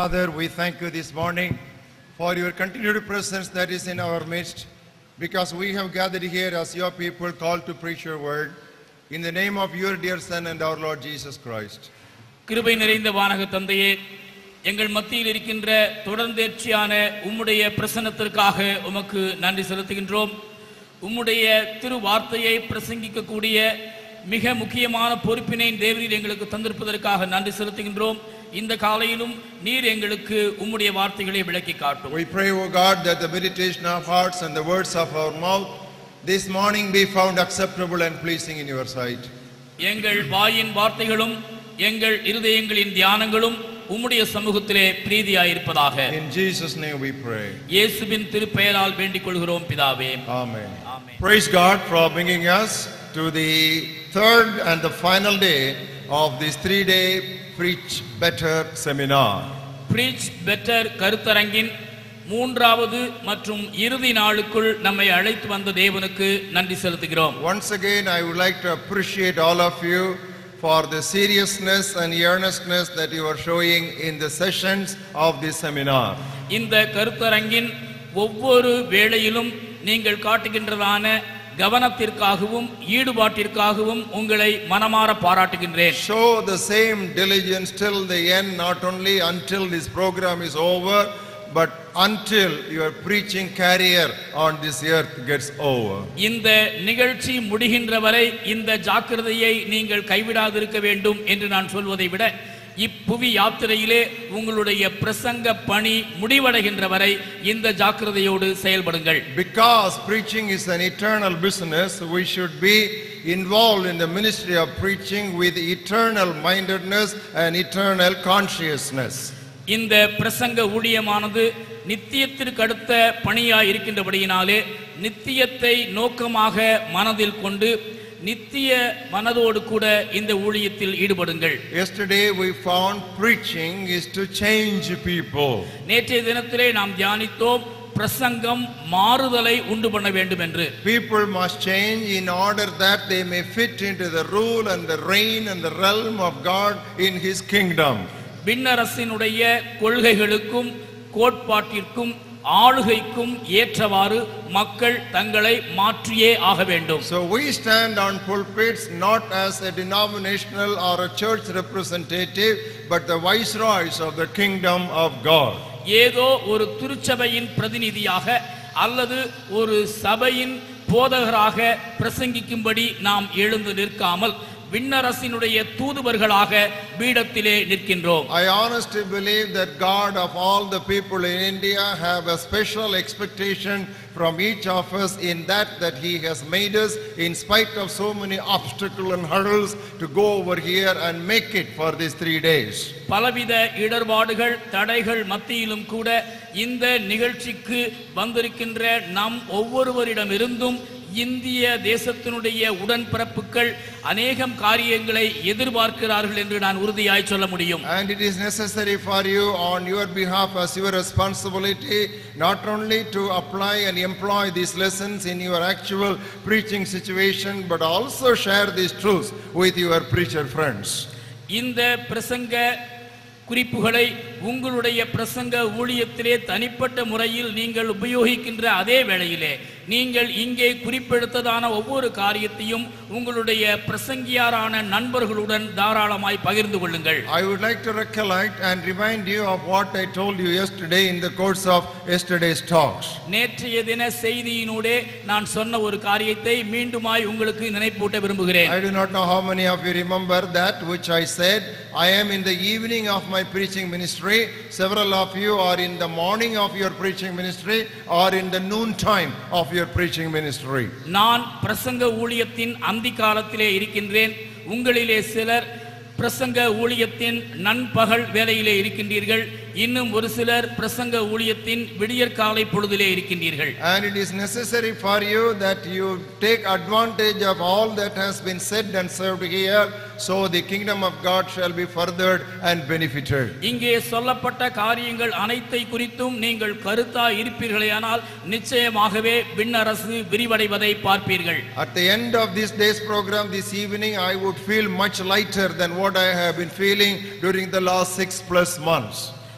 Father, we thank you this morning for your continued presence that is in our midst, because we have gathered here as your people called to preach your word. In the name of your dear Son and our Lord Jesus Christ. கிருபை நிறைந்த வானக தந்தையே எங்கள் மத்தியில் இருக்கின்ற தொடர்ந்தேர்ச்சியான உம்முடைய பிரசன்னத்திற்காக உமக்கு நன்றி செலுத்துகின்றோம் உம்முடைய திரு வார்த்தையை பிரசங்கிக்கக்கூடிய மிக முக்கியமான பொறுப்பினை தேவரீர் எங்களுக்கு தந்திருப்பதற்காக நன்றி செலுத்துகின்றோம் இந்த காலையிலும் நீர் எங்களுக்கு உம்முடைய வார்த்தைகளை விளக்கி காட்டும் We pray, O God, that the meditation of hearts and the words of our mouth this morning be found acceptable and pleasing in your sight. எங்கள் வாயின் வார்த்தைகளும் எங்கள் இருதயங்களின் தியானங்களும் உம்முடைய சமூகத்திலே பிரீதியாயிருப்பதாக In Jesus' name we pray. இயேசுவின் திருப்பெயரால் வேண்டிக் கொள்கிறோம் பிதாவே Amen. Amen. Praise God for bringing us to the third and the final day of this three-day Preach Better seminar. Preach better கருத்தரங்கின் மூன்றாவது மற்றும் இறுதி நாளுக்குள் நம்மை அழைத்து வந்த தேவனுக்கு நன்றி செலுத்துகிறோம் Once again, I would like to appreciate all of you for the seriousness and earnestness that you are showing in the sessions of this seminar. இந்த கருத்தரங்கின் ஒவ்வொரு வேளையிலும் நீங்கள் காட்டுகின்றதான கவனத்திற்காகவும் ஈடுபாட்டிற்காகவும் உங்களை மனமாற பாராட்டுகின்றேன் Show the same diligence till the end, not only until this program is over, but until your preaching career on this earth gets over. இந்த நிகழ்ச்சி முடிகின்ற வரை இந்த ஜாக்கிரதையை நீங்கள் கைவிடாதிருக்க வேண்டும் என்று நான் சொல்வதை விட இப்புவி யாத்திரையிலே உங்களுடைய பிரசங்க பணி முடிவடைகின்ற வரை இந்த ஜாக்கிரதையோடு செயல்படுங்கள் Because preaching is an eternal business, we should be involved in the ministry of preaching with eternal mindedness and eternal consciousness. இந்த பிரசங்க ஊழியமானது நித்தியத்திற்கு அடுத்த பணியாய் இருக்கின்றபடியினாலே நித்தியத்தை நோக்கமாக மனதில் கொண்டு நித்திய மனதோடு கூட இந்த ஊழியத்தில் ஈடுபடுங்கள் Yesterday we found preaching is to change people. நேற்றைய தினத்திலே நாம் தியானித்தோம் பிரசங்கம் மாறுதலை உண்டு பண்ண வேண்டும் என்று People must change in order that they may fit into the rule and the reign and the realm of God in His kingdom. விண்ணரசினுடைய கொள்கைகளுக்கும் கோட்பாட்டிற்கும் ஆளுகைக்கும் ஏற்றவாறு மக்கள் தங்களை மாற்றியே ஆக வேண்டும் So we stand on pulpits not as a denominational or a church representative, but the viceroys of the kingdom of God. ஏதோ ஒரு திருச்சபையின் பிரதிநிதியாக அல்லது ஒரு சபையின் போதகராக பிரசங்கிக்கும்படி நாம் எழுந்து நிற்காமல் விண்ணரசினுடைய தூதுவர்களாக பீடத்திலே நிற்கின்றோம் I honestly believe that God of all the people in India have a special expectation from each of us in that that he has made us in spite of so many obstacles and hurdles to go over here and make it for these three days. பலவித இடர்பாடுகள் தடைகள் மத்தியிலும் கூட இந்த நிகழ்ச்சிக்கு வந்திருக்கின்ற நம் ஒவ்வொருவரிடமிருந்தும் இந்திய தேசத்தினுடைய உடன்பிறப்புகள் அநேகம் காரியங்களை எதிர்பார்க்கிறார்கள் என்று நான் உறுதியாய் சொல்ல முடியும் And it is necessary for you on your behalf as your responsibility not only to apply and employ these lessons in your actual preaching situation but also share these truths with your preacher friends. இந்த பிரசங்க குறிப்புகளை உங்களுடைய பிரசங்க ஊழியத்திலே தனிப்பட்ட முறையில் நீங்கள் உபயோகிக்கின்ற அதே வேளையிலே நீங்கள் இங்கே குறிப்பெடுத்ததான ஒவ்வொரு காரியத்தையும் உங்களுடைய பிரசங்கியாரான நண்பர்களுடன் தாராளமாய் பகிர்ந்து கொள்ளுங்கள் I would like to recollect and remind you of what I told you yesterday in the course of yesterday's talks. நேற்றைய தின செய்தியினூடே நான் சொன்ன ஒரு காரியத்தை மீண்டுமாய் உங்களுக்கு நினைப்பூட்ட விரும்புகிறேன் I do not know how many of you remember that which I said. I am in the evening of my preaching ministry. Several of you are in the morning of your preaching ministry or in the noon time of your preaching ministry. நான் பிரசங்க ஊழியத்தின் அந்தி காலத்திலே இருக்கின்றேன் உங்களிலே சிலர் பிரசங்க ஊழியத்தின் நண்பகல் வேலையிலே இருக்கின்றீர்கள் இன்னும் ஒரு சிலர் பிரசங்க ஊழியத்தின் விடியற்காலை பொழுதிலே இருக்கின்றீர்கள் And it is necessary for you that you take advantage of all that has been said and served here, so the kingdom of God shall be furthered and benefited. இங்கே சொல்லப்பட்ட காரியங்கள் அனைத்தை குறித்தும் நீங்கள் கருத்தா இருப்பீர்களேயானால் நிச்சயமாகவே விண்ணரசு விரிவடைவதை பார்ப்பீர்கள் At the end of this day's program this evening, I would feel much lighter than what I have been feeling during the last six plus months.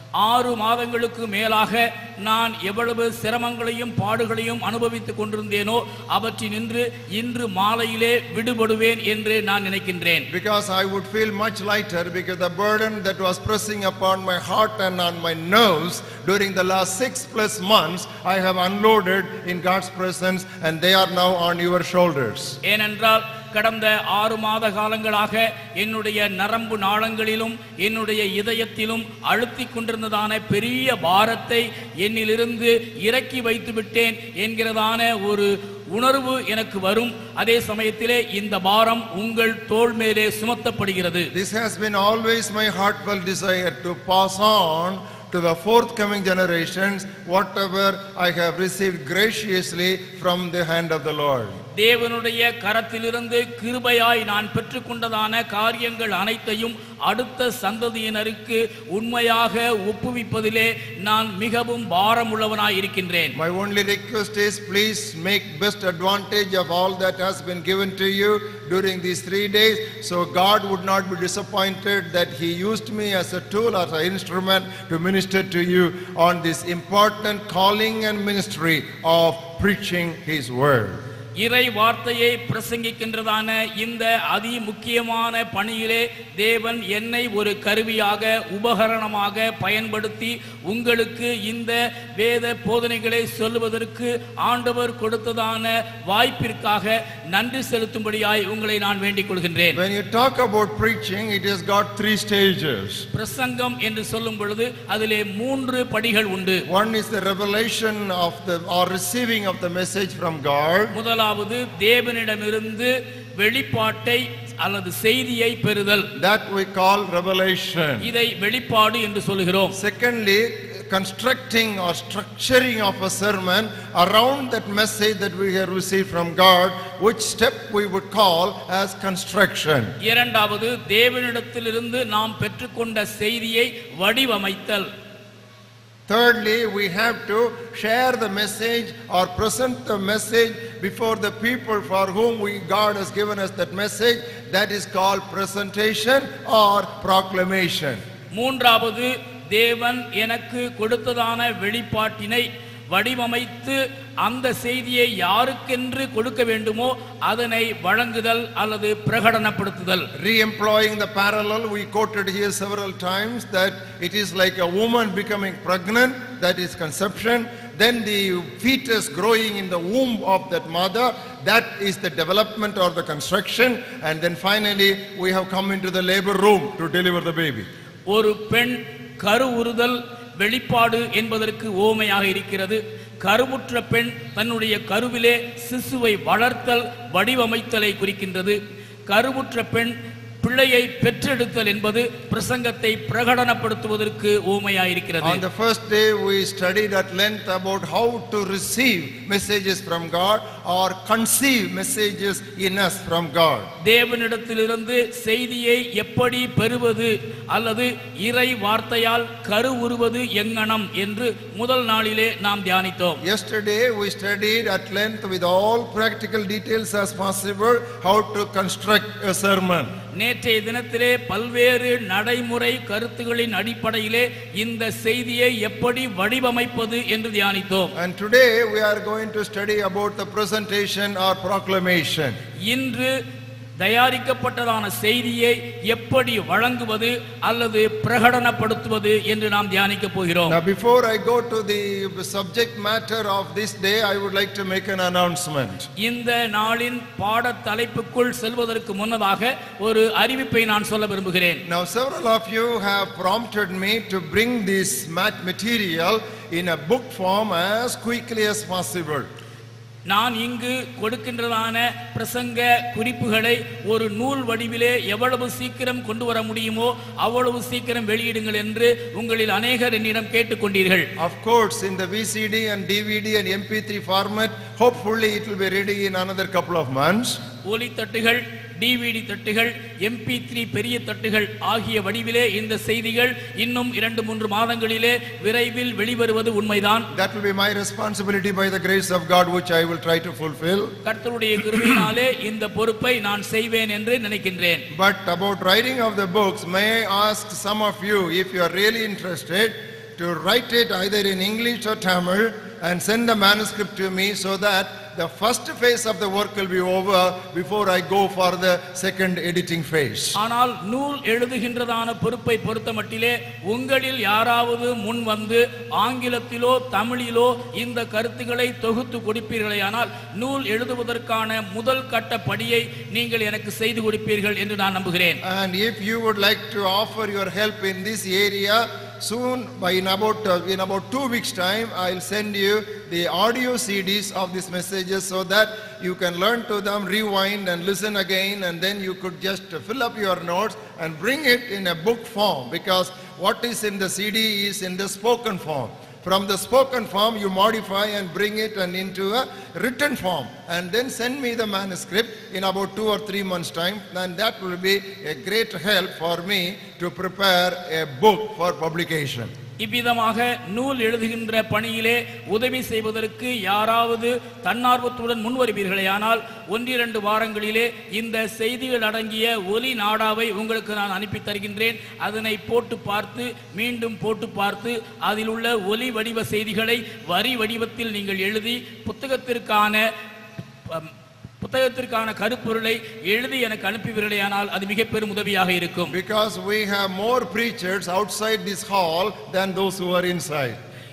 ஆறு மாதங்களுக்கு மேலாக நான் எவ்வளவு சிரமங்களையும் பாடுகளையும் அனுபவித்துக் கொண்டிருந்தேனோ அவற்றினின்று இன்று மாலையிலே விடுபடுவேன் என்று நான் நினைக்கின்றேன் Because I would feel much lighter because the burden that was pressing upon my heart and on my nerves during the last six plus months, I have unloaded in God's presence and they are now on your shoulders. ஏனென்றால் கடந்த ஆறு மாத காலங்களாக என்னுடைய நரம்பு நாளங்களிலும் என்னுடைய இதயத்திலும் அழுத்திக் கொண்டிருந்ததான பெரிய பாரத்தை என்னிலிருந்து இறக்கி வைத்து விட்டேன் என்கிறதான ஒரு உணர்வு எனக்கு வரும் அதே சமயத்திலே இந்த பாரம் உங்கள் தோள் மேலே சுமத்தப்படுகிறது This has been always my heartfelt desire to pass on to the forthcoming generations whatever I have received graciously from the hand of the Lord. தேவனுடைய கரத்திலிருந்து கிருபையாய் நான் பெற்றுக்கொண்டதான காரியங்கள் அனைத்தையும் அடுத்த சந்ததியினருக்கு உண்மையாக ஒப்புவிப்பதிலே நான் மிகவும் பாரமுள்ளவனாய் இருக்கின்றேன் My only request is please make best advantage of all that has been given to you during these three days. So God would not be disappointed that He used me as a tool, as an instrument to minister to you on this important calling and ministry of preaching His word. இறை வார்த்தையை பிரசங்கிக்கின்றதான இந்த அதி முக்கியமான பணியிலே தேவன் என்னை ஒரு கருவியாக உபகரணமாக பயன்படுத்தி உங்களுக்கு இந்த வேத போதனைகளை சொல்லுவதற்கு ஆண்டவர் கொடுத்ததான வாய்ப்பிற்காக நன்றி செலுத்தும்படியாய் உங்களை நான் வேண்டிக் கொள்கின்றேன் When you talk about preaching, it has got three stages. பிரசங்கம் என்று சொல்லும் பொழுது அதிலே மூன்று படிகள் உண்டு One is the revelation of the or receiving of the message from God. முதலாவது தேவனிடமிருந்து வெளிப்பாட்டை அல்லது செய்தியை பெறுதல் That we call revelation. இதை வெளிப்பாடு என்று சொல்கிறோம் Secondly, constructing or structuring of a sermon around that message that we have received from God, which step we would call as construction. இரண்டாவது தேவனிடத்திலிருந்து நாம் பெற்றுக்கொண்ட செய்தியை வடிவமைத்தல் Thirdly, we have to share the message or present the message before the people for whom we, God has given us that message. That is called presentation or proclamation. மூன்றாவது தேவன் எனக்கு கொடுத்ததான வெளிப்பாட்டினை வடிவமைத்து அந்த செய்தியை யாருக்கென்று கொடுக்க வேண்டுமோ அதனை வழங்குதல் அல்லது பிரகடனப்படுத்துதல் Re-employing the parallel we quoted here several times that it is like a woman becoming pregnant, that is conception. Then the fetus growing in the womb of that mother, that is the development or the construction. And then finally, we have come into the labor room to deliver the baby. ஒரு பெண் கருவுறுதல் வெளிப்பாடு என்பதற்கு ஓமையாக இருக்கிறது கருவுற்ற பெண் தன்னுடைய கருவிலே சிசுவை வளர்த்தல் வடிவமைத்தலை குறிக்கின்றது கருவுற்ற பெண் பிள்ளையை பெற்றெடுத்தல் என்பது பிரசங்கத்தை பிரகடனப்படுத்துவதற்கு ஓமையாயிருக்கிறது On the first day, we studied at length about how to receive messages from God or conceive messages in us from God. தேவனிடத்திலிருந்து செய்தியை எப்படி பெறுவது அல்லது இறை வார்த்தையால் கருவுறுவது எங்கனம் என்று முதல் நாளிலே நாம் தியானித்தோம் Yesterday, we studied at length with all practical details as possible how to construct a sermon. நேற்றைய தினத்திலே பல்வேறு நடைமுறை கருத்துகளின் அடிப்படையிலே இந்த செய்தியை எப்படி வடிவமைப்பது என்று தியானித்தோம் And today, we are going to study about the presentation or proclamation. இன்று தயாரிக்கப்பட்டதான செய்தியை எப்படி வழங்குவது அல்லது பிரகடனப்படுத்துவது என்று நாம் தியானிக்க போகிறோம் Now, before I go to the subject matter of this day, I would like to make an announcement. இந்த நாளின் பாடத் தலைப்புக்குள் செல்வதற்கு முன்னதாக ஒரு அறிவிப்பை நான் சொல்ல விரும்புகிறேன் Now, several of you have prompted me to bring this mat material in a book form as quickly as possible. நான் இங்கு கொடுக்கின்றதான பிரசங்க குறிப்புகளை ஒரு நூல் வடிவிலே எவ்வளவு சீக்கிரம் கொண்டு வர முடியுமோ அவ்வளவு சீக்கிரம் வெளியிடுங்கள் என்று உங்களில் அநேகர் என்னிடம் கேட்டுக்கொண்டீர்கள் Of course, in the VCD and DVD and MP3 format, hopefully it will be ready in another couple of months. ஒலி தட்டுகள் டிவிடி தட்டுகள் எம்பி த்ரீ பெரிய தட்டுகள் ஆகிய வடிவிலே இந்த செய்திகள் இன்னும் இரண்டு மூன்று மாதங்களிலே விரைவில் வெளிவருவது உண்மைதான் That will be my responsibility by the grace of God, which I will try to fulfill. கர்த்தருடைய கிருபையினாலே இந்த பொறுப்பை நான் செய்வேன் என்று நினைக்கின்றேன் But about writing of the books, may I ask some of you, if you are really interested, to write it either in English or Tamil and send the manuscript to me so that the first phase of the work will be over before I go for the second editing phase. ஆனால் நூல் எழுதுகின்றதான பொறுப்பை பொறுத்த மட்டிலே உங்களில் யாராவது முன் வந்து ஆங்கிலத்திலோ தமிழிலோ இந்த கருத்துக்களை தொகுத்து கொடுப்பீர்களேயானால் நூல் எழுதுவதற்கான முதல் கட்ட படியை நீங்கள் எனக்கு செய்து கொடுப்பீர்கள் என்று நான் நம்புகிறேன் And if you would like to offer your help in this area, soon by in about uh, in about two weeks time i'll send you the audio cds of these messages so that you can learn to them rewind and listen again and then you could just uh, fill up your notes and bring it in a book form because what is in the cd is in the spoken form from the spoken form you modify and bring it and into a written form and then send me the manuscript in about two or three months time and that will be a great help for me to prepare a book for publication இவ்விதமாக நூல் எழுதுகின்ற பணியிலே உதவி செய்வதற்கு யாராவது தன்னார்வத்துடன் முன்வருவீர்களேயானால் ஒன்றிரண்டு வாரங்களிலே இந்த செய்திகள் அடங்கிய ஒலி நாடாவை உங்களுக்கு நான் அனுப்பி தருகின்றேன் அதனை போட்டு பார்த்து மீண்டும் போட்டு பார்த்து அதில் உள்ள ஒலி வடிவ செய்திகளை வரி வடிவத்தில் நீங்கள் எழுதி புத்தகத்திற்கான அம், புத்தகத்திற்கான கருப்பொருளை எழுதி எனக்கு அனுப்புவீர்களேயானால் அது மிக பெரும் உதவியாக இருக்கும் because we have more preachers outside this hall than those who are inside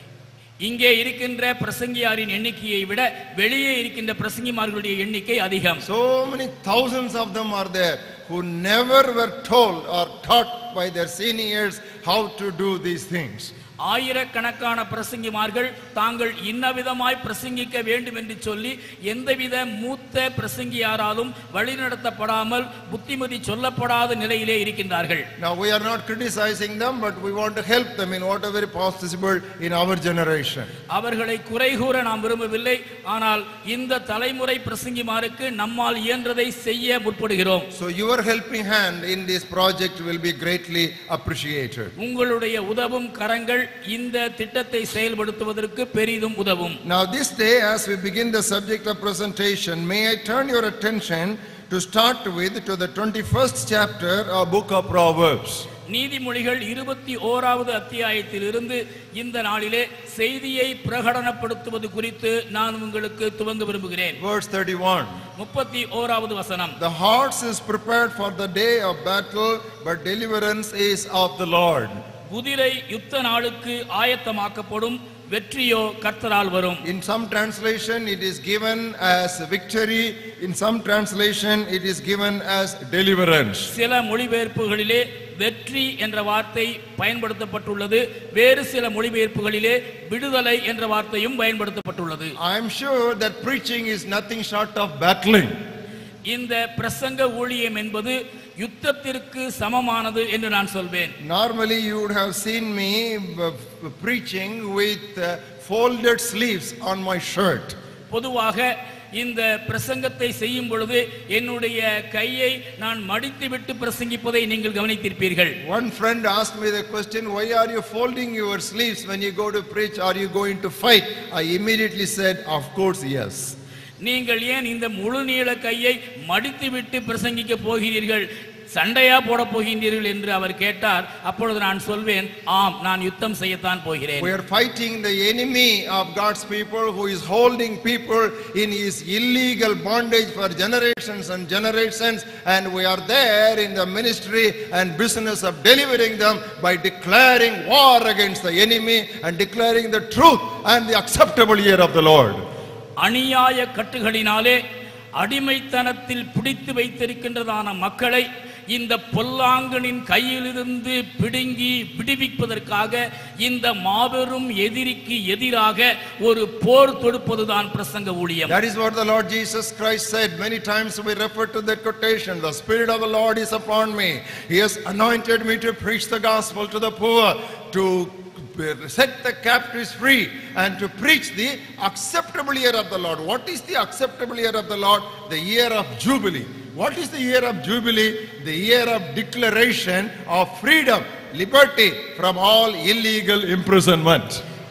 இங்கே இருக்கின்ற பிரசங்கியாரின் எண்ணிக்கையை விட வெளியே இருக்கின்ற பிரசங்கிமார்களுடைய எண்ணிக்கை அதிகம் so many thousands of them are there who never were told or taught by their seniors how to do these things ஆயிரக்கணக்கான பிரசங்கிமார்கள் தாங்கள் இன்னவிதமாய் பிரசங்கிக்க வேண்டும் என்று சொல்லி எந்தவித மூத்த பிரசங்கியாராலும் வழிநடத்தப்படாமல் புத்திமதி சொல்லப்படாத நிலையிலே இருக்கின்றார்கள் Now, we are not criticizing them, but we want to help them in whatever possible in our generation. அவர்களை குறை கூற நாம் விரும்பவில்லை ஆனால் இந்த தலைமுறை பிரசங்கிமாருக்கு நம்மால் இயன்றதை செய்ய முற்படுகிறோம் So, your helping hand in this project will be greatly appreciated. உங்களுடைய உதவும் கரங்கள் இந்த திட்டத்தை செயல்படுத்துவதற்கு பெரிதும் உதவும் Now, this day, as we begin the subject of presentation, may I turn your attention to start with to the 21st chapter of book of Proverbs. நீதிமொழிகள் இருபத்தி ஓராவது அத்தியாயத்திலிருந்து இந்த நாளிலே செய்தியை பிரகடனப்படுத்துவது குறித்து நான் உங்களுக்கு துவங்க விரும்புகிறேன் Verse 31. முப்பத்தி ஓராவது வசனம் The horse is prepared for the day of battle, but deliverance is of the Lord. குதிரை யுத்த நாளுக்கு ஆயத்தமாக்கப்படும் வெற்றியோ கர்த்தரால் வரும் In some translation, it is given as victory. In some translation, it is given as deliverance. சில மொழிபெயர்ப்புகளிலே வெற்றி என்ற வார்த்தை பயன்படுத்தப்பட்டுள்ளது வேறு சில மொழிபெயர்ப்புகளிலே விடுதலை என்ற வார்த்தையும் பயன்படுத்தப்பட்டுள்ளது I am sure that preaching is nothing short of battling. இந்த பிரசங்க ஊழியம் என்பது யுத்தத்திற்கு சமமானது என்று நான் சொல்வேன் Normally, you would have seen me uh, preaching with uh, folded sleeves on my shirt. பொதுவாக இந்த பிரசங்கத்தை செய்யும் பொழுது என்னுடைய கையை நான் மடித்துவிட்டு பிரசங்கிப்பதை நீங்கள் கவனித்திருப்பீர்கள் One friend asked me the question, Why are you folding your sleeves when you go to preach? Are you going to fight? I immediately said, Of course, yes. நீங்கள் ஏன் இந்த முழு நீள கையை மடித்துவிட்டு பிரசங்கிக்க போகிறீர்கள் சண்டையா போட போகின்றீர்கள் என்று அவர் கேட்டார் அப்பொழுது நான் சொல்வேன் ஆம் நான் யுத்தம் செய்யத்தான் போகிறேன் We are fighting the enemy of God's people who is holding people in his illegal bondage for generations and generations. And we are there in the ministry and business of delivering them by declaring war against the enemy and declaring the truth and the acceptable year of the Lord. அநியாய கட்டுகளினாலே அடிமைத்தனத்தில் பிடித்து வைத்திருக்கின்றதான மக்களை இந்த பொல்லாங்கனின் கையிலிருந்து பிடுங்கி விடுவிப்பதற்காக இந்த மாபெரும் எதிரிக்கு எதிராக ஒரு போர் தொடுப்பதுதான் பிரசங்க ஊழியம் That is what the Lord Jesus Christ said. Many times we refer to that quotation The Spirit of the Lord is upon me. He has anointed me to preach the gospel to the poor, to set the captives free, and to preach the acceptable year of the Lord. What is the acceptable year of the Lord? The year of Jubilee. What is the year of Jubilee? The year of declaration of freedom, liberty from all illegal imprisonment.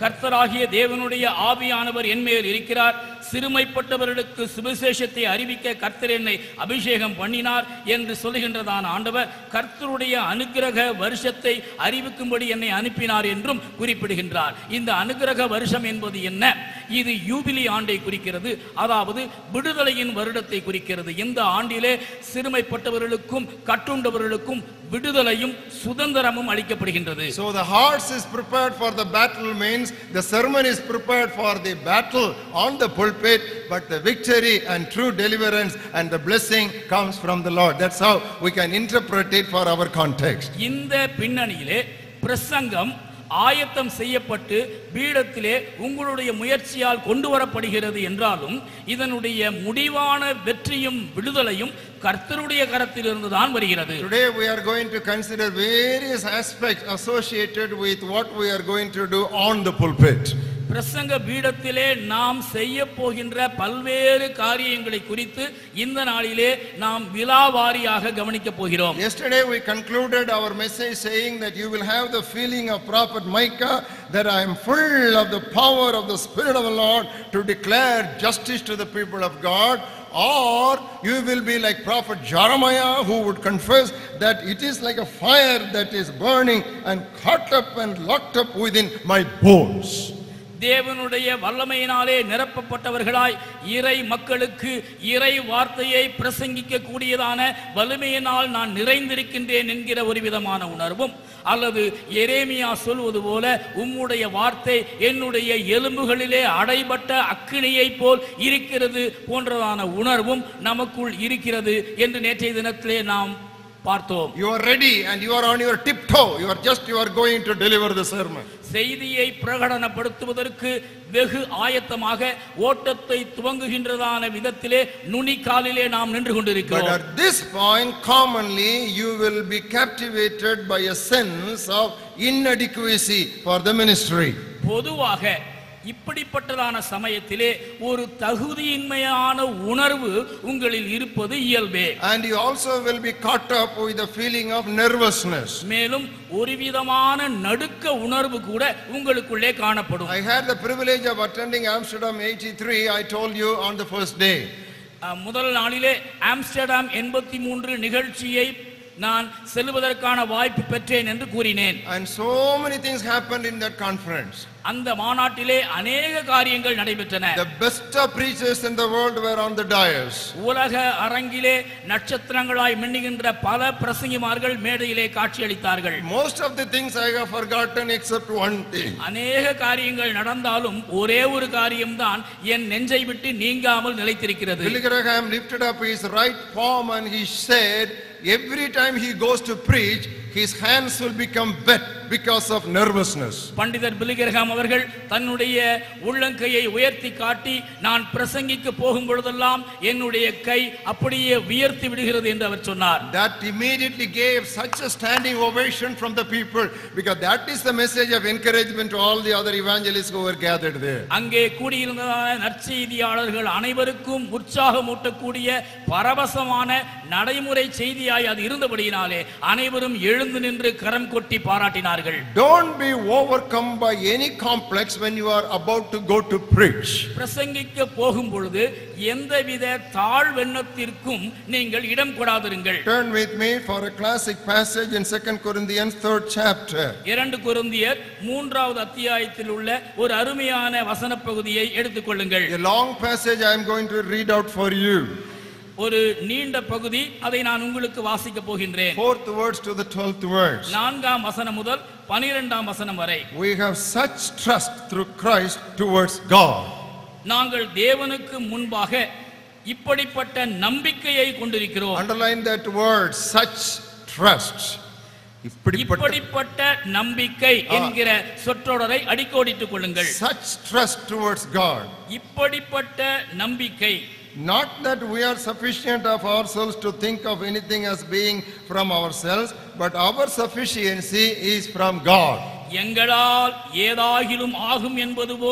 கர்த்தராகிய தேவனுடைய ஆவியானவர் என்மேல் இருக்கிறார் சிறுமைப்பட்டவர்களுக்கு சுவிசேஷத்தை அறிவிக்க கர்த்தர் என்னை அபிஷேகம் பண்ணினார் என்று சொல்லுகின்றதான ஆண்டவர் கர்த்தருடைய அனுக்கிரக வருஷத்தை அறிவிக்கும்படி என்னை அனுப்பினார் என்றும் குறிப்பிடுகின்றார் இந்த அனுக்கிரக வருஷம் என்பது என்ன இது யூபிலி ஆண்டை குறிக்கிறது அதாவது விடுதலையின் வருடத்தை குறிக்கிறது இந்த ஆண்டிலே சிறுமைப்பட்டவர்களுக்கும் கட்டுண்டவர்களுக்கும் விடுதலையும் சுதந்திரமும் அளிக்கப்படுகின்றது So the horse is prepared for the battle means the sermon is prepared for the battle on the pulpit, but the victory and true deliverance and the blessing comes from the Lord. That's how we can interpret it for our context. இந்த பின்னணியிலே பிரசங்கம் ஆயத்தம் செய்யப்பட்டு பீடத்திலே உங்களுடைய முயற்சியால் கொண்டு வரப்படுகிறது என்றாலும் இதனுடைய முடிவான வெற்றியும் விடுதலையும் கர்த்தருடைய கரத்திலிருந்து தான் வருகிறது Today we are going to consider various aspects associated with what we are going to do on the pulpit. பிரசங்க பீடத்திலே நாம் செய்ய போகின்ற பல்வேறு காரியங்களை குறித்து இந்த நாளிலே நாம் விலாவாரியாக கவனிக்கப் போகிறோம் Yesterday we concluded our message saying that you will have the feeling of prophet Micah that I am full of the power of the Spirit of the Lord to declare justice to the people of God. Or you will be like prophet Jeremiah who would confess that it is like a fire that is burning and caught up and locked up within my bones. தேவனுடைய வல்லமையினாலே நிரப்பப்பட்டவர்களாய் இறை மக்களுக்கு இறை வார்த்தையை பிரசங்கிக்க கூடியதான வலிமையினால் நான் நிறைந்திருக்கின்றேன் என்கிற ஒரு விதமான உணர்வும் அல்லது எரேமியா சொல்வது போல உம்முடைய வார்த்தை என்னுடைய எலும்புகளிலே அடைபட்ட அக்கினியைப் போல் இருக்கிறது போன்றதான உணர்வும் நமக்குள் இருக்கிறது என்று நேற்றைய தினத்திலே நாம் பார்த்தோம் You are ready and you are on your tiptoe. You are just you are going to deliver the sermon. செய்தியை பிரகடனப்படுத்துவதற்கு வெகு ஆயத்தமாக ஓட்டத்தை துவங்குகின்றதான விதத்திலே நுனிக்காலிலே நாம் நின்று But கொண்டிருக்கிறோம் at this point, commonly, you will be captivated by a sense of inadequacy for the ministry. பொதுவாக இப்படிப்பட்டதான சமயத்திலே ஒரு தகுதியின்மையான உணர்வு உங்களில் இருப்பது இயல்பே And you also will be caught up with a feeling of nervousness. மேலும் ஒரு விதமான நடுக்க உணர்வு கூட உங்களுக்குள்ளே காணப்படும் I had the privilege of attending Amsterdam 83, I told you on the first day. அஹ், முதல் நாளிலே ஆம்ஸ்டர்டாம் எண்பத்தி மூன்று நிகழ்ச்சியை நான் செல்வதற்கான வாய்ப்பு பெற்றேன் என்று கூறினேன் And so many things happened in that conference. அந்த மாநாட்டிலே அநேக காரியங்கள் நடைபெற்றன The best of preachers in the world were on the dais. உலக அரங்கிலே நட்சத்திரங்களாய் மின்னுகின்ற பல பிரசங்கிமார்கள் மேடையிலே காட்சியளித்தார்கள் Most of the things I have forgotten except one thing. அநேக காரியங்கள் நடந்தாலும் ஒரே ஒரு காரியம்தான் என் நெஞ்சை விட்டு நீங்காமல் நிலைத்திருக்கிறது Billy Graham lifted up his right palm and he said, every time he goes to preach, his hands will become wet because of nervousness. பண்டிதர் பிலிகிரகாம் அவர்கள் தன்னுடைய உள்ளங்கையை உயர்த்தி காட்டி நான் பிரசங்கிக்க போகும் பொழுதெல்லாம் என்னுடைய கை அப்படியே உயர்த்தி விடுகிறது என்று அவர் சொன்னார் That immediately gave such a standing ovation from the people because that is the message of encouragement to all the other evangelists who were gathered there. அங்கே கூடியிருந்ததான நற்செய்தியாளர்கள் அனைவருக்கும் உற்சாகமூட்டக்கூடிய பரவசமான நடைமுறை செய்தியாய் அது இருந்தபடியினாலே அனைவரும் எழுந்து நின்று கரம் கொட்டி பாராட்டினார்கள் Don't be overcome by any complex when you are about to go to preach. பிரசங்கிக்க போகும் பொழுது எந்தவித தாழ்வெண்ணத்திற்கும் நீங்கள் இடம் கொடாதிருங்கள் Turn with me for a classic passage in 2 Corinthians 3rd chapter. இரண்டு கொரிந்தியர் மூன்றாவது அத்தியாயத்தில் உள்ள ஒரு அருமையான வசன பகுதியை எடுத்துக்கொள்ளுங்கள் A long passage I am going to read out for you. ஒரு நீண்ட பகுதி அதை நான் உங்களுக்கு வாசிக்க போகின்றேன் Fourth words to the twelfth words. நான்காம் வசனம் முதல் பனிரெண்டாம் வசனம் வரை We have such trust through Christ towards God. நாங்கள் தேவனுக்கு முன்பாக இப்படிப்பட்ட நம்பிக்கையை கொண்டிருக்கிறோம் Underline that word, such trust. இப்படிப்பட்ட இப்படிப்பட்ட நம்பிக்கை என்கிற சொற்றொடரை அடிக்கோடிட்டுக் கொள்ளுங்கள் such trust towards God. இப்படிப்பட்ட நம்பிக்கை Not that we are sufficient of ourselves to think of anything as being from ourselves, but our sufficiency is from God. எங்களால் ஏதாகிலும் ஆகும் என்பது போல்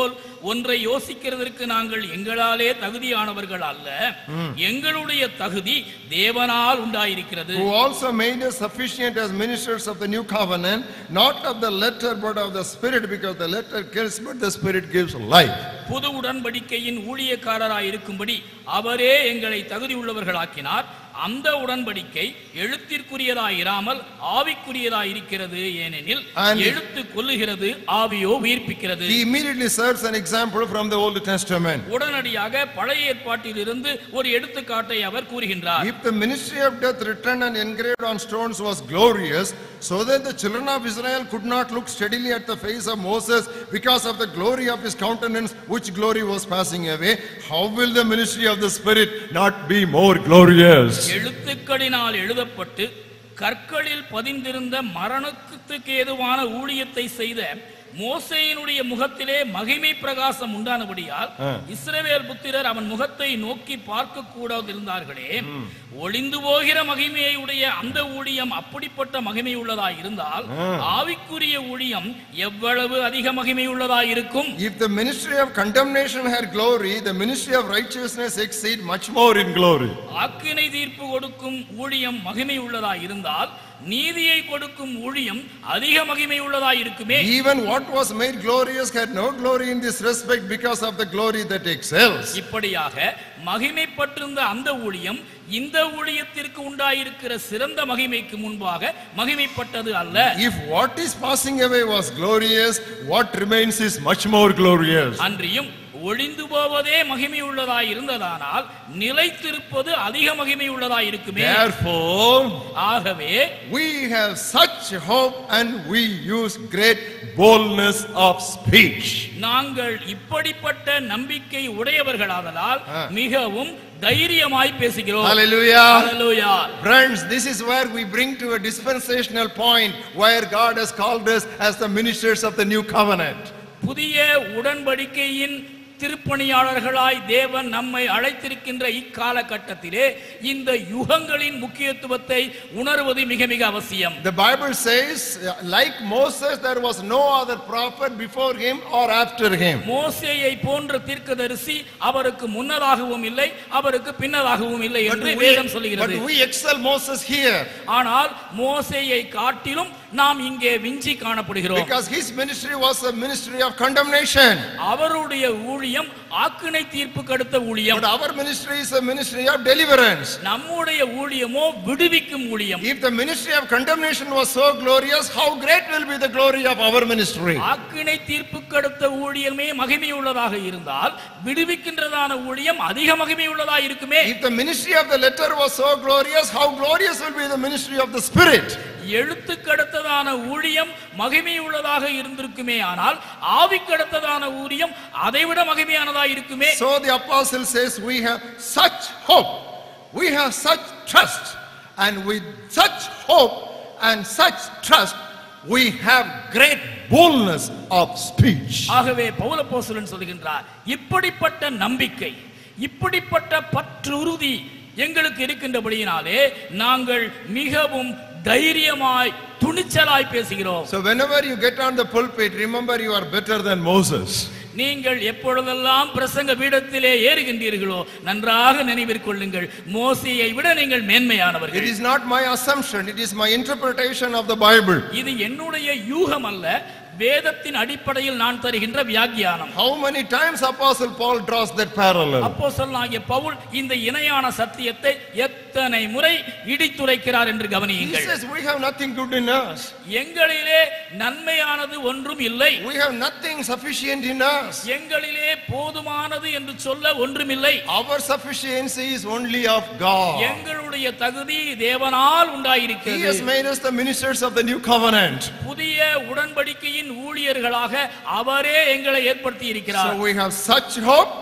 ஒன்றை யோசிக்கிறதற்கு நாங்கள் எங்களாலே தகுதியானவர்கள் அல்ல எங்களுடைய தகுதி தேவனால் உண்டாயிருக்கிறது who also made us sufficient as ministers of the new covenant, not of the letter but of the spirit, because the letter kills, but the spirit gives life. புது உடன்படிக்கையின் ஊழியக்காரராய் இருக்கும்படி அவரே எங்களை தகுதி உள்ளவர்களாக்கினார் அந்த உடன்படிக்கை எழுத்திற்குரியதாய் இராமல் ஆவிக்குரியதாய் இருக்கிறது ஏனெனில் And- எழுத்து கொல்லுகிறது ஆவியோ உயிர்ப்பிக்கிறது He immediately serves an example from the Old Testament. உடனடியாக பழைய ஏற்பாட்டில் இருந்து ஒரு எடுத்துக்காட்டை அவர் கூறுகின்றார் If the ministry of death written and engraved on stones was glorious, so that the children of Israel could not look steadily at the face of Moses because of the glory of his countenance, which glory was passing away, how will the ministry of the Spirit not be more glorious? எழுத்துக்களினால் எழுதப்பட்டு கற்களில் பதிந்திருந்த மரணத்துக்கு ஏதுவான ஊழியத்தை செய்த மோசேயினுடைய முகத்திலே மகிமை பிரகாசம் உண்டானபடியால் இஸ்ரவேல் புத்திரர் அவன் முகத்தை நோக்கி பார்க்க கூடாது இருந்தார்களே ஒளிந்து போகிற மகிமையை உடைய அந்த ஊழியம் அப்படிப்பட்ட மகிமை உள்ளதாய் இருந்தால் ஆவிக்குரிய ஊழியம் எவ்வளவு அதிக மகிமை உள்ளதாய் இருக்கும் If the ministry of condemnation had glory, the ministry of righteousness exceed much more in glory. ஆக்கினை தீர்ப்பு கொடுக்கும் ஊழியம் மகிமை உள்ளதாய் இருந்தால் நீதியை கொடுக்கும் ஊழியம் அதிக மகிமை உள்ளதாய் இருக்குமே Even what was made glorious had no glory in this respect because of the glory that excels. இப்படியாக மகிமைப்பட்டிருந்த அந்த ஊழியம் இந்த ஊழியத்திற்கு உண்டாயிருக்கிற சிறந்த மகிமைக்கு முன்பாக மகிமைப்பட்டது அல்ல If what is passing away was glorious, what remains is much more glorious. அன்றியும் ஒளிந்து போவதே மகிமை உள்ளதாய் இருந்ததானால் நிலைத்திருப்பது அதிக மகிமை உள்ளதாய் இருக்குமே Therefore, ஆகவே we have such hope and we use great boldness of speech. நாங்கள் இப்படிப்பட்ட நம்பிக்கை உடையவர்களாதலால் ஆ. மிகவும் தைரியமாய் பேசுகிறோம் Hallelujah. Hallelujah. Friends, this is where we bring to a dispensational point where God has called us as the ministers of the new covenant. புதிய உடன்படிக்கையின் திருப்பணியாளர்களாய் தேவன் நம்மை அழைத்திருக்கின்ற இக்காலகட்டத்திலே இந்த யுகங்களின் முக்கியத்துவத்தை உணர்வது மிக மிக அவசியம் The Bible says, like Moses, there was no other prophet before him or after him. மோசேயை போன்ற தீர்க்கதரிசி அவருக்கு முன்னதாகவும் இல்லை அவருக்கு பின்னதாகவும் இல்லை But என்று we, வேதம் but சொல்கிறது we excel Moses here ஆனால் மோசேயை காட்டிலும் நாம் இங்கே விஞ்சி காணப்படுகிறோம் because his ministry was a ministry of condemnation. அவருடைய ஊழியம் ஆக்கினை தீர்ப்புக்கு அடுத்த ஊழியம் But our ministry is a ministry of deliverance. நம்முடைய ஊழியமோ விடுவிக்கும் ஊழியம் If the ministry of condemnation was so glorious, how great will be the glory of our ministry? ஆக்கினை தீர்ப்புக்கு அடுத்த ஊழியமே மகிமை உள்ளதாக இருந்தால் விடுவிக்கின்றதான ஊழியம் அதிக மகிமை உள்ளதாக இருக்குமே If the ministry of the letter was so glorious, how glorious will be the ministry of the Spirit? எழுத்துக்கடுத்ததான ஊழியம் மகிமை உள்ளதாக இருந்திருக்குமே ஆனால் ஆவிக்கடுத்ததான ஊழியம் அதைவிட மகிமையானதா இருக்குமே So the apostle says, We have such hope, we have such trust, and with such hope and such trust, we have great boldness of speech. ஆகவே பௌலப்போஸ்தலன் சொல்கின்றார் இப்படிப்பட்ட நம்பிக்கை இப்படிப்பட்ட பற்றுறுதி எங்களுக்கு இருக்கின்றபடியினாலே நாங்கள் மிகவும் தைரியமாய் துணிச்சலாய் பேசுகிறோம் So whenever you get on the pulpit, remember you are better than Moses. நீங்கள் எப்பொழுதெல்லாம் பிரசங்க பீடத்திலே ஏறுகின்றீர்களோ நன்றாக நினைவிற் கொள்ளுங்கள் மோசையை விட நீங்கள் It மேன்மையானவர்கள் is not my assumption, it is my interpretation of the Bible. இது என்னுடைய யூகம் அல்ல வேதத்தின் அடிப்படையில் நான் தருகின்ற வியாக்கியானம் How many times Apostle Paul draws that parallel? அப்போ சொல்லாகிய பவுல் இந்த இணையான சத்தியத்தை எத்தனை முறை இடித்துரைக்கிறார் என்று He கவனியுங்கள் says, We have nothing good in us. எங்களிலே நன்மையானது ஒன்றும் இல்லை We have nothing sufficient in us. எங்களிலே போதுமானது என்று சொல்ல ஒன்றுமில்லை Our sufficiency is only of God. எங்களுடைய தகுதி தேவனால் He உண்டாயிருக்கிறது has made us the ministers of the new covenant. புதிய உடன்படிக்கையின் ஊழியர்களாக அவரே எங்களை ஏற்படுத்தி இருக்கிறார் So we have such hope,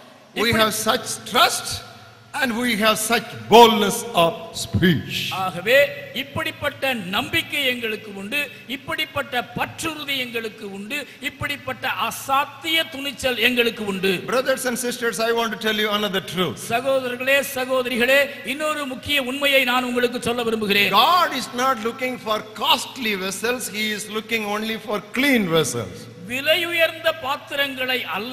we have such trust, and we have such boldness of speech. ஆகவே இப்படிப்பட்ட நம்பிக்கை எங்களுக்கு உண்டு இப்படிப்பட்ட பற்றுறுதி எங்களுக்கு உண்டு இப்படிப்பட்ட அசாத்திய துணிச்சல் எங்களுக்கு உண்டு Brothers and sisters, I want to tell you another truth. சகோதரர்களே சகோதரிகளே இன்னொரு முக்கிய உண்மையை நான் உங்களுக்கு சொல்ல விரும்புகிறேன் God is not looking for costly vessels, He is looking only for clean vessels. விலையுயர்ந்த பாத்திரங்களை அல்ல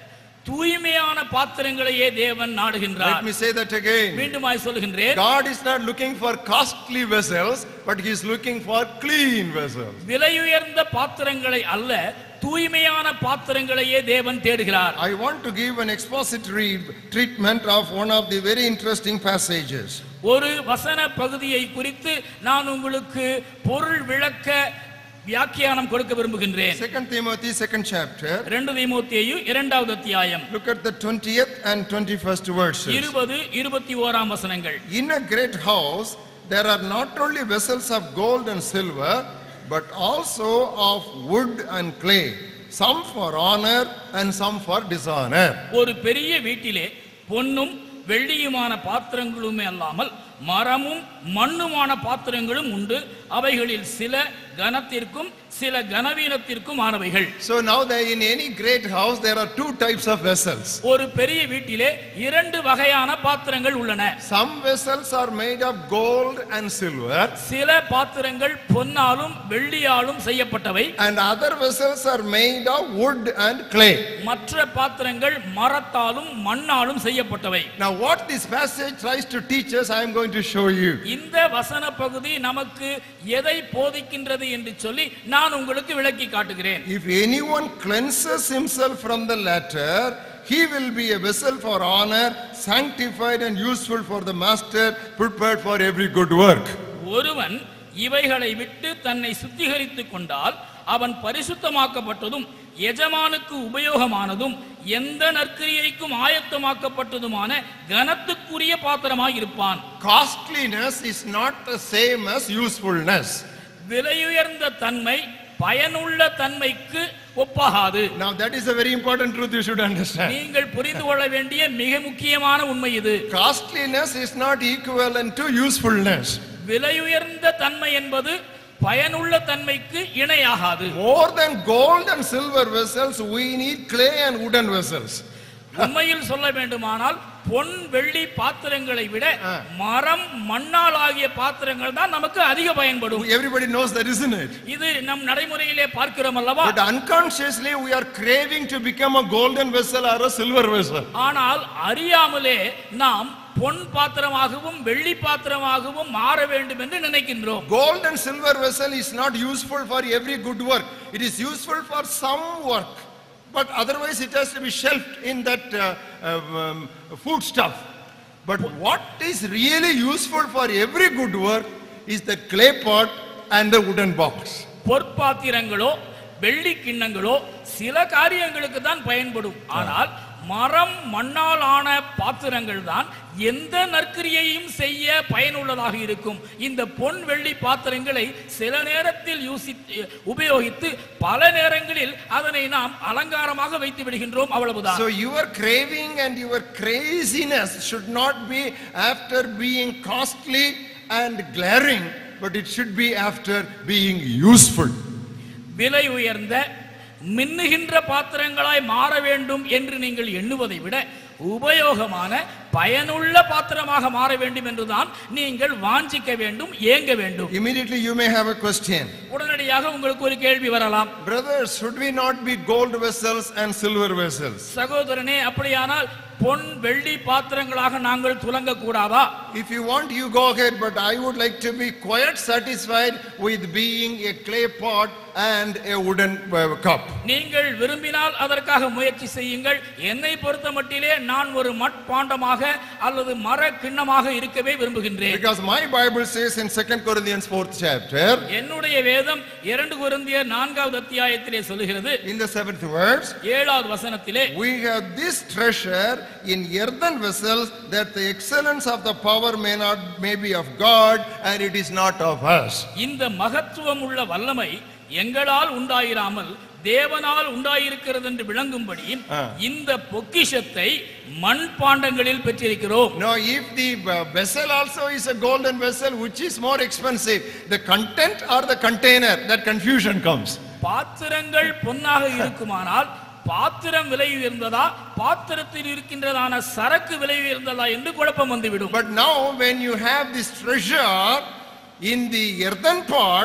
தூய்மையான பாத்திரங்களையே தேவன் Let நாடுகின்றார் me say that again. மீண்டுமாய் சொல்கின்றேன் God is not looking for costly vessels, but He is looking for clean vessels. விலையுயர்ந்த பாத்திரங்களை அல்ல தூய்மையான பாத்திரங்களையே தேவன் தேடுகிறார் I want to give an expository treatment of one of the very interesting passages. ஒரு வசன பகுதியை குறித்து நான் உங்களுக்கு பொருள் விளக்க வியாக்கியானம் கொடுக்க விரும்புகின்றேன் 2 Timothy, second chapter. இரண்டு தீமோத்தேயு இரண்டாவது அத்தியாயம் Look at the 20th and 21st verses. இருபது இருபத்தி ஓராம் வசனங்கள் In a great house, there are not only vessels of gold and silver, but also of wood and clay, some for honor and some for dishonor. ஒரு பெரிய வீட்டிலே பொன்னும் வெள்ளியுமான பாத்திரங்களுமே அல்லாமல் மரமும் மண்ணுமான பாத்திரங்களும் உண்டு அவைகளில் சில கனத்திற்கும் சில கனவீனத்திற்கும் ஆனவைகள் So now there in any great house, there are two types of vessels. ஒரு பெரிய வீட்டிலே இரண்டு வகையான பாத்திரங்கள் உள்ளன Some vessels are made of gold and silver, சில பாத்திரங்கள் பொன்னாலும் வெள்ளியாலும் செய்யப்பட்டவை and other vessels are made of wood and clay. மற்ற பாத்திரங்கள் மரத்தாலும் மண்ணாலும் செய்யப்பட்டவை Now, what this passage tries to teach us, I am going to show you. இந்த வசன பகுதி நமக்கு எதை போதிக்கின்றது என்று சொல்லி நான் உங்களுக்கு விளக்கி காட்டுகிறேன் If anyone cleanses himself from the latter, he will be a vessel for honor, sanctified and useful for the master, prepared for every good work. ஒருவன் இவைகளை விட்டு தன்னை சுத்திகரித்துக் கொண்டால் அவன் பரிசுத்தமாக்கப்பட்டதும் எஜமானுக்கு உபயோகமானதும் எந்த நற்கிரியைக்கும் ஆயத்தமாக்கப்பட்டதுமான கனத்துக்குரிய பாத்திரமாய் இருப்பான் Costliness is not the same as usefulness. விலையுயர்ந்த தன்மை பயனுள்ள தன்மைக்கு ஒப்பாகாது Now, that is a very important truth you should understand. நீங்கள் புரிந்து கொள்ள வேண்டிய மிக முக்கியமான உண்மை இது Costliness is not equivalent to usefulness. விலையுயர்ந்த தன்மை என்பது பயனுள்ள தன்மைக்கு இணையாகாது More than gold and silver vessels, we need clay and wooden vessels. உண்மையில் சொல்ல வேண்டுமானால் பொன் வெள்ளி பாத்திரங்களை விட ஆ. மரம் மண்ணால் ஆகிய பாத்திரங்கள் தான் நமக்கு அதிக பயன்படும் Everybody knows that, isn't it? இது நம் நடைமுறையிலே பார்க்கிறோம் அல்லவா But unconsciously, we are craving to become a golden vessel or a silver vessel. ஆனால் அறியாமலே நாம் பொன் பாத்திரமாகவும் வெள்ளி பாத்திரமாகவும் மாற வேண்டும் என்று நினைக்கின்றோம் Gold and silver vessel is not useful for every good work. It is useful for some work. But otherwise, it has to be shelved in that uh, uh, um, food stuff. But what is really useful for every good work is the clay pot and the wooden box. பொற்பாத்திரங்களோ வெள்ளி கிண்ணங்களோ சில காரியங்களுக்கு தான் பயன்படும் ஆனால் மரம் மண்ணால் ஆன பாத்திரங்கள் தான் எந்த நற்கிரியையும் செய்ய பயனுள்ளதாக இருக்கும் இந்த பொன் வெள்ளி பாத்திரங்களை சில நேரத்தில் யூசி உபயோகித்து பல நேரங்களில் அதனை நாம் அலங்காரமாக வைத்து விடுகின்றோம் அவ்வளவுதான் So your craving and your craziness should not be after being costly and glaring, but it should be after being useful. விலை உயர்ந்த மின்னுகின்ற பாத்திரங்களாய் மாற வேண்டும் என்று நீங்கள் எண்ணுவதை விட உபயோகமான பயனுள்ள பாத்திரமாக மாற வேண்டும் என்றுதான் நீங்கள் வாஞ்சிக்க வேண்டும் ஏங்க வேண்டும் Immediately you may have a question. உடனடியாக உங்களுக்கு ஒரு கேள்வி வரலாம் Brothers, should we not be gold vessels and silver vessels? சகோதரனே அப்படியானால் பொன் வெள்ளி பாத்திரங்களாக நாங்கள் துலங்க கூடாதா If you want, you go ahead, but I would like to be quite satisfied with being a clay pot and a wooden uh, cup. நீங்கள் விரும்பினால் அதற்காக முயற்சி செய்யுங்கள் என்னை பொறுத்த மட்டிலே நான் ஒரு மட்பாண்டமாக அல்லது மர கிண்ணமாக இருக்கவே விரும்புகின்றேன் Because my Bible says in 2 Corinthians 4th chapter, என்னுடைய வேதம் இரண்டு குருந்தியர் நான்காவது அத்தியாயத்திலே சொல்லுகிறது in the seventh verse, ஏழாவது வசனத்திலே We have this treasure in earthen vessels that the excellence of the power may not may be of God and it is not of us. இந்த மகத்துவம் உள்ள வல்லமை எங்களால் உண்டாயிராமல் தேவனால் உண்டாயிருக்கிறது என்று விளங்கும்படி ஆ. இந்த பொக்கிஷத்தை மண் பாண்டங்களில் பெற்றிருக்கிறோம் Now, if the uh, vessel also is a golden vessel, which is more expensive, the content or the container, that confusion comes. பாத்திரங்கள் பொன்னாக இருக்குமானால் பாத்திரம் விலை உயர்ந்ததா பாத்திரத்தில் இருக்கின்றதான சரக்கு விலை உயர்ந்ததா என்று குழப்பம் வந்துவிடும் But now, when you have this treasure in the earthen pot,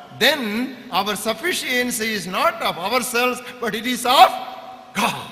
then our sufficiency is not of ourselves, but it is of God.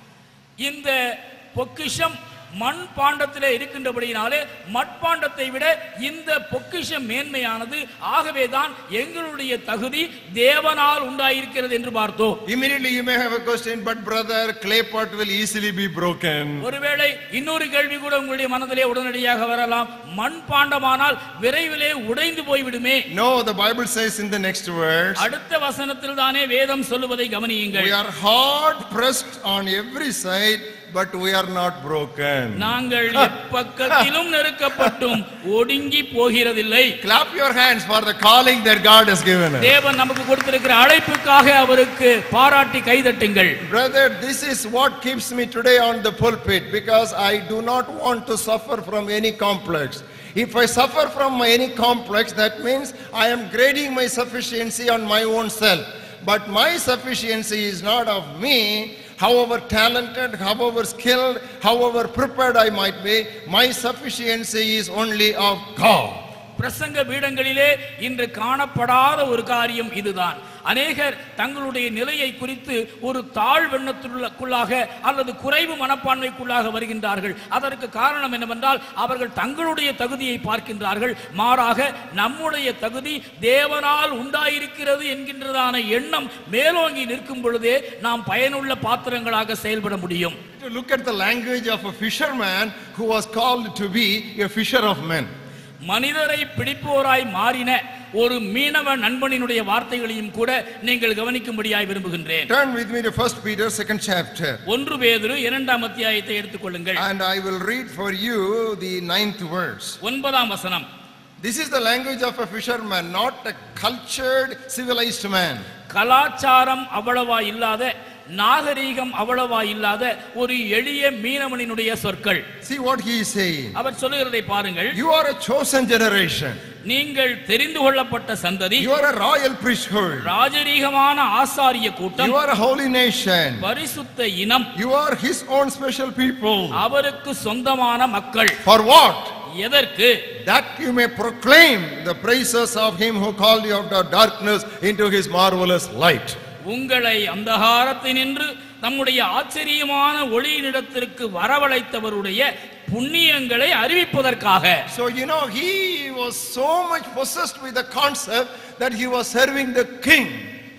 இந்த பொக்கிஷம் மண் பாண்டத்திலே இருக்கின்றபடியினாலே மட்பாண்டத்தை விட இந்த பொக்கிஷம் மேன்மையானது ஆகவேதான் எங்களுடைய தகுதி தேவனால் உண்டாயிருக்கிறது என்று பார்த்தோம் Immediately you may have a question, but brother, clay pot will easily be broken. ஒருவேளை இன்னொரு கேள்வி கூட உங்களுடைய மனதிலே உடனடியாக வரலாம் மண் பாண்டமானால் விரைவிலே உடைந்து போய்விடுமே No, the Bible says in the next verse, அடுத்த வசனத்தில் தானே வேதம் சொல்லுவதை கவனியுங்கள் we are hard pressed on every side, but we are not broken. நாங்கள் எப்பக்கத்திலும் நெருக்கப்பட்டும் ஒடுங்கி போகிறதில்லை Clap your hands for the calling that God has given us. தேவன் நமக்கு கொடுத்திருக்கிற அழைப்புக்காக அவருக்கு பாராட்டி கைதட்டுங்கள் Brother, this is what keeps me today on the pulpit because I do not want to suffer from any complex. If I suffer from any complex, that means I am grading my sufficiency on my own self. But my sufficiency is not of me, however talented, however skilled, however prepared I might be, my sufficiency is only of God. பிரசங்க பீடங்களிலே இன்று காணப்படாத ஒரு காரியம் இதுதான் அநேகர் தங்களுடைய நிலையை குறித்து ஒரு தாழ்வெண்ணத்துக்குள்ளாக அல்லது குறைவு மனப்பான்மைக்குள்ளாக வருகின்றார்கள் அதற்கு காரணம் என்னவென்றால் அவர்கள் தங்களுடைய தகுதியை பார்க்கின்றார்கள் மாறாக நம்முடைய தகுதி தேவனால் உண்டாயிருக்கிறது என்கின்றதான எண்ணம் மேலோங்கி நிற்கும் பொழுதே நாம் பயனுள்ள பாத்திரங்களாக செயல்பட முடியும் To look at the language of a fisherman who was called to be a fisher of men. மனிதரை பிடிப்போராய் மாறின ஒரு மீனவ நண்பனினுடைய வார்த்தைகளையும் கூட நீங்கள் கவனிக்கும்படியாய் விரும்புகின்றேன் Turn with me to 1 Peter, second chapter. ஒன்று பேதுரு இரண்டாம் அத்தியாயத்தை எடுத்துக்கொள்ளுங்கள் And I will read for you the ninth verse. ஒன்பதாம் வசனம் This is the language of a fisherman, not a cultured, civilized man. கலாச்சாரம் அவ்வளவா இல்லாத நாகரீகம் அவ்வளவா இல்லாத ஒரு எளிய மீனவனினுடைய சொற்கள் See what he is saying. அவர் சொல்லுகிறதை பாருங்கள் You are a chosen generation. நீங்கள் தெரிந்து கொள்ளப்பட்ட சந்ததி You are a royal priesthood. ராஜரீகமான ஆசாரிய You கூட்டம் are a holy nation. பரிசுத்த இனம் You are his own special people. அவருக்கு சொந்தமான மக்கள் For what? எதற்கு That you may proclaim the praises of him who called you out of darkness into his marvelous light. உங்களை அந்தகாரத்தை நின்று நம்முடைய ஆச்சரியமான ஒளியினிடத்திற்கு வரவழைத்தவருடைய புண்ணியங்களை அறிவிப்பதற்காக So, you know, he was so much possessed with the concept that he was serving the king.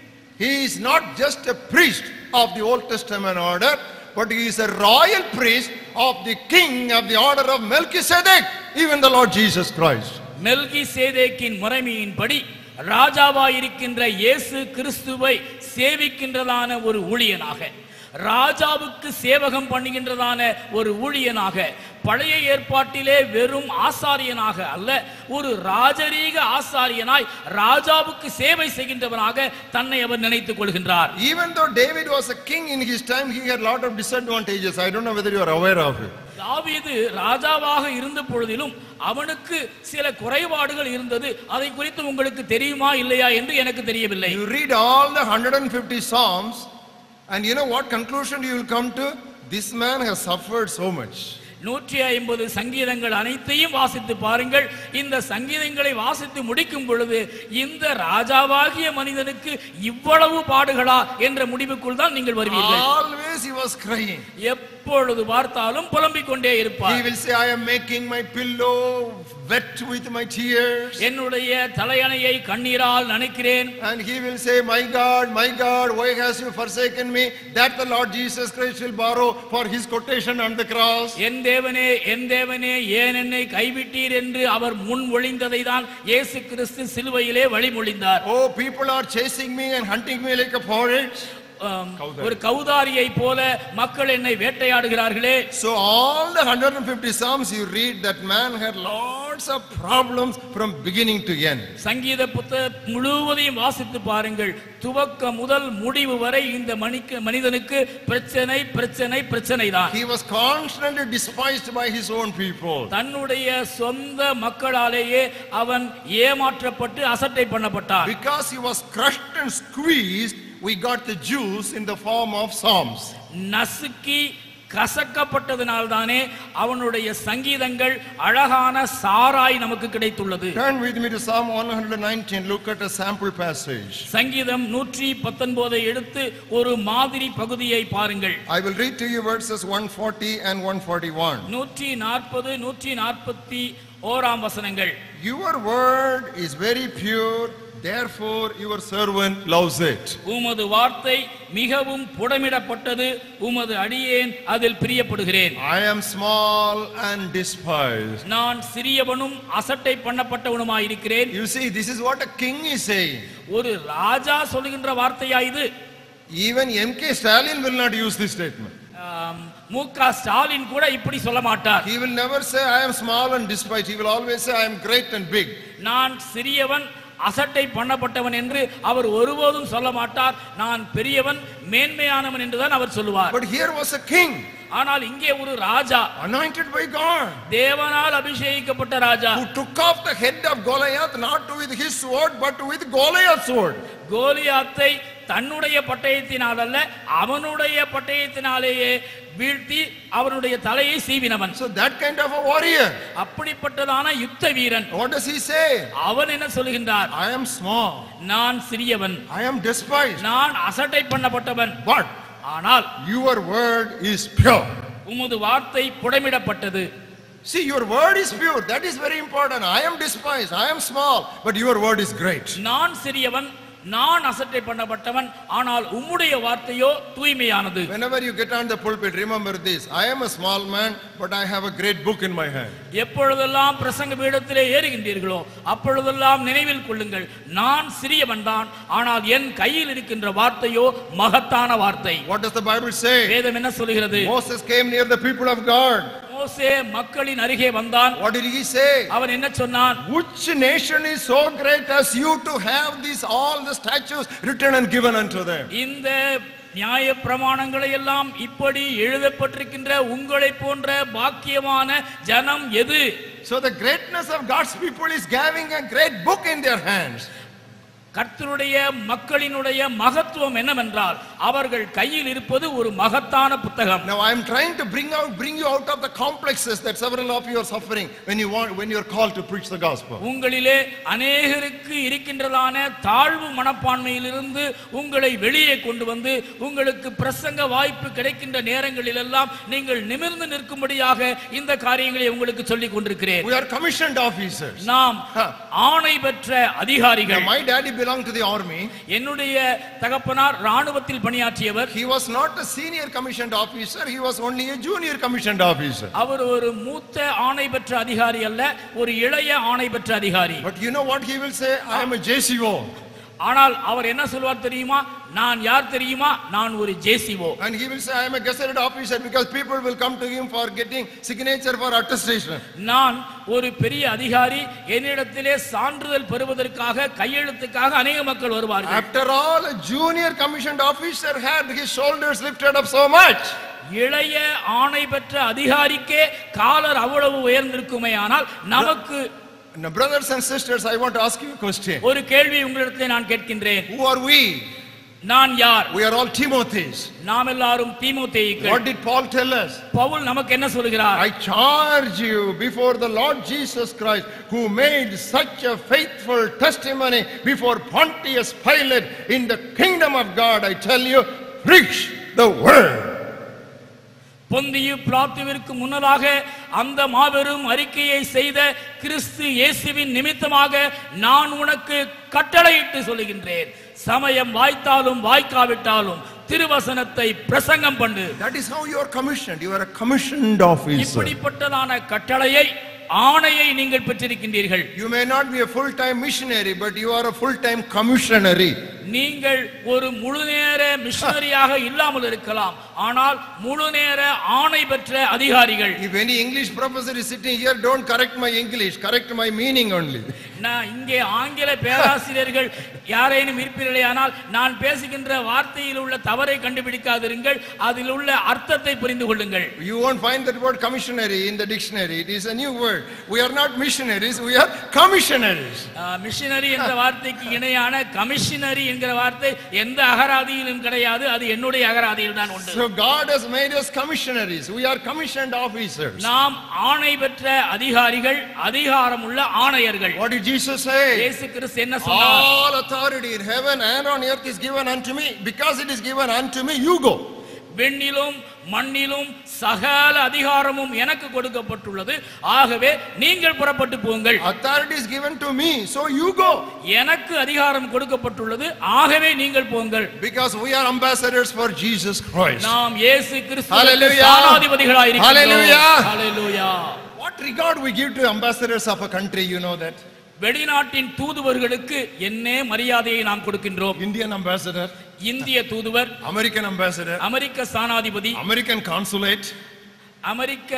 He is not just a priest of the Old Testament order, but he is a royal priest of the king of the order of Melchizedek, even the Lord Jesus Christ. Melchi சேதேக்கின் முறைமையின்படி ராஜாவாயிருக்கின்ற இயேசு கிறிஸ்துவை சேவிக்கின்றதான ஒரு ஊழியனாக ராஜாவுக்கு சேவகம் பண்ணுகின்றதான ஒரு ஊழியனாக பழைய ஏற்பாட்டிலே வெறும் ஆசாரியனாக அல்ல ஒரு ராஜரீக ஆசாரியனாய் ராஜாவுக்கு சேவை செய்கின்றவனாக தன்னை அவர் நினைத்துக் கொள்கின்றார் Even though David was a king in his time, he had a lot of disadvantages. I don't know whether you are aware of it. தாவீது ராஜாவாக இருந்த பொழுதிலும் அவனுக்கு சில குறைபாடுகள் இருந்தது அதை குறித்து உங்களுக்கு தெரியுமா இல்லையா என்று எனக்கு தெரியவில்லை You read all the 150 Psalms, and you know what conclusion you will come to? This man has suffered so much. நூற்றி ஐம்பது சங்கீதங்கள் அனைத்தையும் வாசித்து பாருங்கள் இந்த சங்கீதங்களை வாசித்து முடிக்கும் பொழுது இந்த ராஜாவாகிய மனிதனுக்கு இவ்வளவு பாடுகளா என்ற முடிவுக்குள் தான் நீங்கள் வருவீர்கள் Always he was crying. எப்பொழுது பார்த்தாலும் புலம்பிக் கொண்டே He இருப்பார் will say, I am making my pillow wet with my tears. என்னுடைய தலையணையை கண்ணீரால் நனைக்கிறேன் And he will say, My God, my God, why has you forsaken me? That the Lord Jesus Christ will borrow for his quotation on the cross. என் தேவனே என் தேவனே ஏன் என்னை கைவிட்டீர் என்று அவர் முன் ஒளிந்ததை தான் இயேசு கிறிஸ்து சிலுவையிலே வழிமொழிந்தார் Oh, people are chasing me and hunting me like a porridge. ஆம், ஒரு கௌதாரியை போல மக்கள் என்னை வேட்டையாடுகிறார்களே So all the 150 Psalms you read, that man had lots of problems from beginning to end. சங்கீத புத்தக முழுவதையும் வாசித்து பாருங்கள் துவக்க முதல் முடிவு வரை இந்த மணிக்கு மனிதனுக்கு பிரச்சனை பிரச்சனை பிரச்சனை தான் He was constantly despised by his own people. தன்னுடைய சொந்த மக்களாலேயே அவன் ஏமாற்றப்பட்டு அசட்டை பண்ணப்பட்டான் Because he was crushed and squeezed, we got the Jews in the form of Psalms. நசுக்கி கசக்கப்பட்டதினால்தானே அவனுடைய சங்கீதங்கள் அழகான சாராய் நமக்கு கிடைத்துள்ளது Turn with me to Psalm 119. Look at a sample passage. சங்கீதம் நூற்றி பத்தொன்பதை எடுத்து ஒரு மாதிரி பகுதியை பாருங்கள் I will read to you verses 140 and 141. நூற்றி நாற்பது நூற்றி நாற்பத்தி ஓராம் வசனங்கள் Your word is very pure, therefore your servant loves it. உமது வார்த்தை மிகவும் புடமிடப்பட்டது உமது அடியேன் அதில் பிரியப்படுகிறேன் I am small and despised. நான் சிறியவனும் அசட்டை பண்ணப்பட்டவனுமாயிருக்கிறேன் You see, this is what a king is saying. ஒரு ராஜா சொல்லுகின்ற வார்த்தையா இது Even M.K. Stalin will not use this statement. ஆம், மு க ஸ்டாலின் கூட இப்படி சொல்ல மாட்டார் He will never say, I am small and despised. He will always say, I am great and big. நான் சிறியவன் அசட்டை பண்ணப்பட்டவன் என்று அவர் ஒருபோதும் சொல்ல மாட்டார் நான் பெரியவன் மேன்மையானவன் என்றுதான் அவர் சொல்லுவார் But here was a king, ஆனால் இங்கே ஒரு ராஜா anointed by God, தேவனால் அபிஷேகிக்கப்பட்ட ராஜா who took off the head of Goliath not with his sword, but with Goliath's sword. கோலியாத்தை தன்னுடைய பட்டயத்தினால் அல்ல அவனுடைய பட்டயத்தினாலேயே வீழ்த்தி அவனுடைய தலையை சீவினவன் So that kind of a warrior. அப்படிப்பட்டதான யுத்த வீரன் What does he say? அவன் என்ன சொல்லுகின்றார் I am small. நான் சிறியவன் I am despised. நான் அசட்டை பண்ணப்பட்டவன் But ஆனால் your word is pure. உமது வார்த்தை புடமிடப்பட்டது See, your word is pure. That is very important. I am despised. I am small. But your word is great. நான் சிறியவன் நான் அசட்டை பண்ணப்பட்டவன் ஆனால் உம்முடைய வார்த்தையோ தூய்மையானது Whenever you get on the pulpit, remember this. I am a small man, but I have a great book in my hand. எப்பொழுதெல்லாம் பிரசங்க பீடத்திலே ஏறுகின்றீர்களோ அப்பொழுதெல்லாம் நினைவில் கொள்ளுங்கள் நான் சிறியவன் தான் ஆனால் என் கையில் இருக்கின்ற வார்த்தையோ மகத்தான வார்த்தை What does the Bible say? வேதம் என்ன சொல்கிறது Moses came near the people of God. மோசே மக்களின் அருகே வந்தான் What did he say? அவன் என்ன சொன்னான் Which nation is so great as you to have these all the statutes written and given unto them? இந்த நியாய பிரமாணங்களை எல்லாம் இப்படி எழுதப்பட்டிருக்கின்ற உங்களை போன்ற பாக்கியமான ஜனம் எது So the greatness of God's people is having a great book in their hands. கர்த்தருடைய மக்களினுடைய மகத்துவம் என்னவென்றால் அவர்கள் கையில் இருப்பது ஒரு மகத்தான புத்தகம் Now I am trying to bring out, bring you out of the complexes that several of you are suffering when you want, when you are called to preach the gospel. உங்களிலே அநேகருக்கு இருக்கின்றதான தாழ்வு மனப்பான்மையிலிருந்து உங்களை வெளியே கொண்டு வந்து உங்களுக்கு பிரசங்க வாய்ப்பு கிடைக்கின்ற நேரங்களிலெல்லாம் நீங்கள் நிமிர்ந்து நிற்கும்படியாக இந்த காரியங்களை உங்களுக்கு சொல்லிக் கொண்டிருக்கிறேன் We are commissioned officers. நாம் ஆணை பெற்ற Now அதிகாரிகள் my daddy belonged to the army. என்னுடைய தகப்பனார் ராணுவத்தில் பணியாற்றியவர் He was not a senior commissioned officer. He was only a junior commissioned officer. அவர் ஒரு மூத்த ஆணை பெற்ற அதிகாரி அல்ல ஒரு இளைய ஆணை பெற்ற அதிகாரி But you know what he will say? I am a JCO. ஆனால் அவர் என்ன சொல்வார் தெரியுமா நான் யார் தெரியுமா நான் ஒரு JCO And he will say, I am a gazetted officer because people will come to him for getting signature for attestation. நான் ஒரு பெரிய அதிகாரி என்னிடத்திலே சான்றிதழ் பெறுவதற்காக கையெழுத்துக்காக அநேக மக்கள் வருவார்கள் After all, a junior commissioned officer had his shoulders lifted up so much. இளைய ஆணை பெற்ற அதிகாரிக்கே காலர் அவ்வளவு உயர்ந்திருக்குமே ஆனால் நமக்கு Now, brothers and sisters, I want to ask you a question. ஒரு கேள்வி உங்களிடத்திலே நான் கேட்கின்றேன் Who are we? நான் யார் We are all Timothys. நாம் எல்லாரும் தீமோத்தேயுக்கள் What did Paul tell us? Pavul நமக்கு என்ன சொல்கிறார் I charge you before the Lord Jesus Christ, who made such a faithful testimony before Pontius Pilate in the kingdom of God. I tell you, preach the word. பொந்தியு பிளாத்துவிற்கு முன்னதாக அந்த மாபெரும் அறிக்கையை செய்த கிறிஸ்து இயேசுவின் நிமித்தமாக நான் உனக்கு கட்டளையிட்டு சொல்லுகின்றேன் சமயம் வாய்த்தாலும் வாய்க்காவிட்டாலும் திருவசனத்தை பிரசங்கம் பண்ணு That is how you are commissioned. You are a commissioned officer. இப்படிப்பட்டதான கட்டளையை ஆணையை நீங்கள் பெற்றிருக்கின்றீர்கள் You may not be a full-time missionary, but you are a full-time commissionary. நீங்கள் ஒரு முழு நேர மிஷனரியாக இல்லாமல் இருக்கலாம் ஆனால் முழு நேர ஆணை பெற்ற அதிகாரிகள் If any English professor is sitting here, don't correct my English, correct my meaning only. நான் இங்கே ஆங்கில பேராசிரியர்கள் யாரேனும் இருப்பீர்களே ஆனால் நான் பேசுகின்ற வார்த்தையில் உள்ள தவறை கண்டுபிடிக்காதிருங்கள் அதில் உள்ள அர்த்தத்தை புரிந்து கொள்ளுங்கள் You won't find that word commissionary in the dictionary. It is a new word. We are not missionaries, we are commissionaries. Missionary என்ற வார்த்தைக்கு இணையான கமிஷனரி என்கிற வார்த்தை எந்த அகராதியிலும் கிடையாது அது என்னுடைய அகராதியில் தான் உண்டு So God has made us commissionaries. We are commissioned officers. நாம் ஆணை பெற்ற அதிகாரிகள் அதிகாரம் உள்ள ஆணையர்கள் What did Jesus say? இயேசு கிறிஸ்து என்ன சொன்னார் All authority in heaven and on earth is given unto me. Because it is given unto me, you go. விண்ணிலும் மண்ணிலும் சகல அதிகாரமும் எனக்கு கொடுக்கப்பட்டுள்ளது ஆகவே நீங்கள் புறப்பட்டு போங்கள் Authority is given to me, so you go. எனக்கு அதிகாரம் கொடுக்கப்பட்டுள்ளது ஆகவே நீங்கள் போங்கள் Because we are ambassadors for Jesus Christ. நாம் இயேசு கிறிஸ்து Hallelujah. சானாதிபதிகளாய் Hallelujah. Hallelujah What regard we give to ambassadors of a country, you know that? வெளிநாட்டின் தூதுவர்களுக்கு என்ன மரியாதையை நாம் கொடுக்கின்றோம் Indian ambassador, இந்திய தூதுவர் American ambassador, அமெரிக்க சானாதிபதி American consulate. அமெரிக்க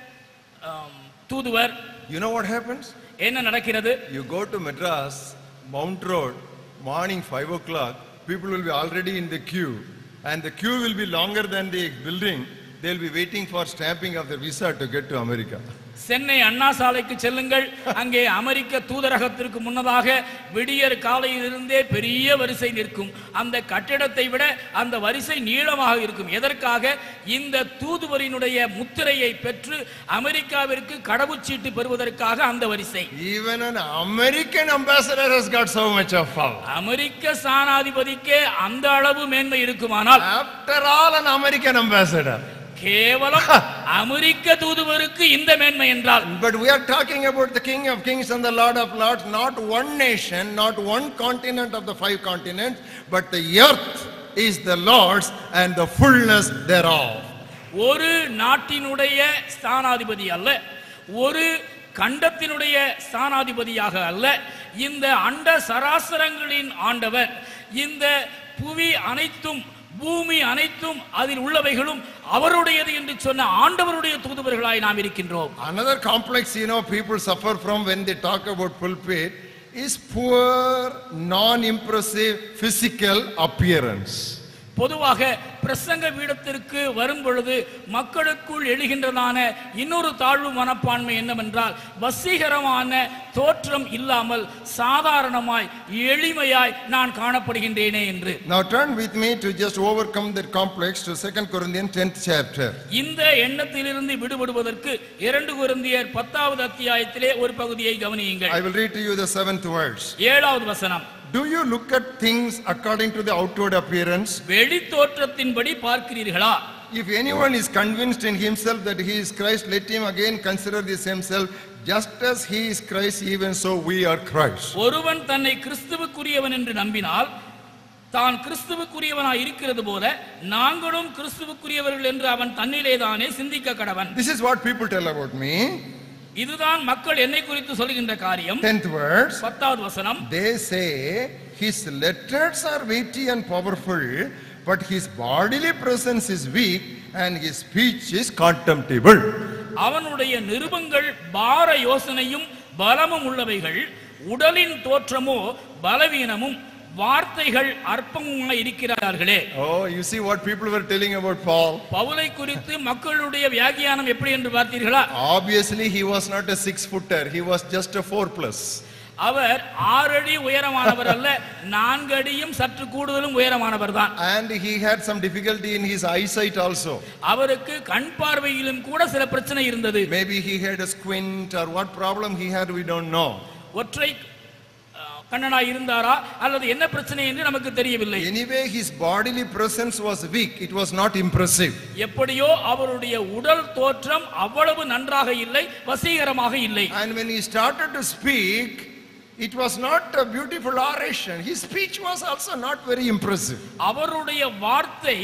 ஆம், தூதுவர் You know what happens? என்ன நடக்கிறது You go to Madras, Mount Road, morning 5 o'clock, people will be already in the queue, and the queue will be longer than the building. They'll be waiting for stamping of the visa to get to America. Chennai அண்ணா சாலைக்கு செல்லுங்கள் அங்கே அமெரிக்க தூதரகத்திற்கு முன்னதாக விடியற் காலையிலிருந்தே பெரிய வரிசை நிற்கும் அந்த கட்டிடத்தை விட அந்த வரிசை நீளமாக இருக்கும் எதற்காக இந்த தூதுவரினுடைய முத்திரையை பெற்று அமெரிக்காவிற்கு கடவுச்சீட்டு பெறுவதற்காக அந்த வரிசை Even an American ambassador has got so much of power. அமெரிக்க சானாதிபதிக்கே அந்த அளவு மேன்மை இருக்குமானால் After all, an American ambassador. கேவலம் அமெரிக்க தூதுவருக்கு இந்த மேன்மை என்றால் But we are talking about the King of Kings and the Lord of Lords, not one nation, not one continent of the five continents, but the earth is the Lord's and the fullness thereof. ஒரு நாட்டினுடைய ஸ்தானாதிபதி அல்ல ஒரு கண்டத்தினுடைய ஸ்தானாதிபதியாக அல்ல இந்த அண்ட சராசரங்களின் ஆண்டவர் இந்த புவி அனைத்தும் பூமி அனைத்தும் அதில் உள்ளவைகளும் அவருடையது என்று சொன்ன ஆண்டவருடைய தூதுவர்களாய் நாம் இருக்கின்றோம் Another complex, you know, people suffer from when they talk about pulpit is poor, non-impressive physical appearance. பொதுவாக பிரசங்க பீடத்திற்கு வரும் பொழுது மக்களுக்குள் எழுகின்றதான இன்னொரு தாழ்வு மனப்பான்மை என்னவென்றால் வசீகரமான தோற்றம் இல்லாமல் சாதாரணமாய் எளிமையாய் நான் காணப்படுகின்றேனே என்று Now turn with me to just overcome that complex to 2 Corinthians 10th chapter. இந்த எண்ணத்திலிருந்து விடுபடுவதற்கு இரண்டு குருந்தியர் பத்தாவது அத்தியாயத்திலே ஒரு பகுதியை கவனியுங்கள் I will read to you the seventh verse. ஏழாவது வசனம் Do you look at things according to the outward appearance? வெளி தோற்றத்தின்படி பார்க்கிறீர்களா If anyone is convinced in himself that he is Christ, let him again consider this himself. Just as he is Christ, even so we are Christ. ஒருவன் தன்னை கிறிஸ்துவுக்குரியவன் என்று நம்பினால் தான் கிறிஸ்துவுக்குரியவனாய் இருக்கிறது போல நாங்களும் கிறிஸ்துவுக்குரியவர்கள் என்று அவன் தன்னிலேதானே சிந்திக்க கடவன் This is what people tell about me. இதுதான் மக்கள் என்னை குறித்து சொல்கின்ற காரியம் Tenth verse. பத்தாவது வசனம் They say his letters are weighty and powerful, but his bodily presence is weak and his speech is contemptible. அவனுடைய நிருபங்கள் பார யோசனையும் பலமும் உள்ளவைகள் உடலின் தோற்றமோ பலவீனமும் வார்த்தைகள் அற்பமுமாய் இருக்கிறார்களே Oh, you see what people were telling about Paul? பவுலை குறித்து மக்களுடைய வியாகியானம் எப்படி என்று பார்த்தீர்களா Obviously, he was not a six footer, he was just a four plus. அவர் ஆறு அடி உயரமானவர் அல்ல நான்கு அடியும் சற்று கூடுதலும் உயரமானவர் தான் And he had some difficulty in his eyesight also. அவருக்கு கண் பார்வையிலும் கூட சில பிரச்சனை இருந்தது Maybe he had a squint or what problem he had, we don't know. ஒற்றை அஹ், கண்ணனாய் இருந்தாரா அல்லது என்ன பிரச்சனை என்று நமக்கு தெரியவில்லை Anyway, his bodily presence was weak, it was not impressive. எப்படியோ அவருடைய உடல் தோற்றம் அவ்வளவு நன்றாக இல்லை வசீகரமாக இல்லை And when he started to speak, it was not a beautiful oration. His speech was also not very impressive. அவருடைய வார்த்தை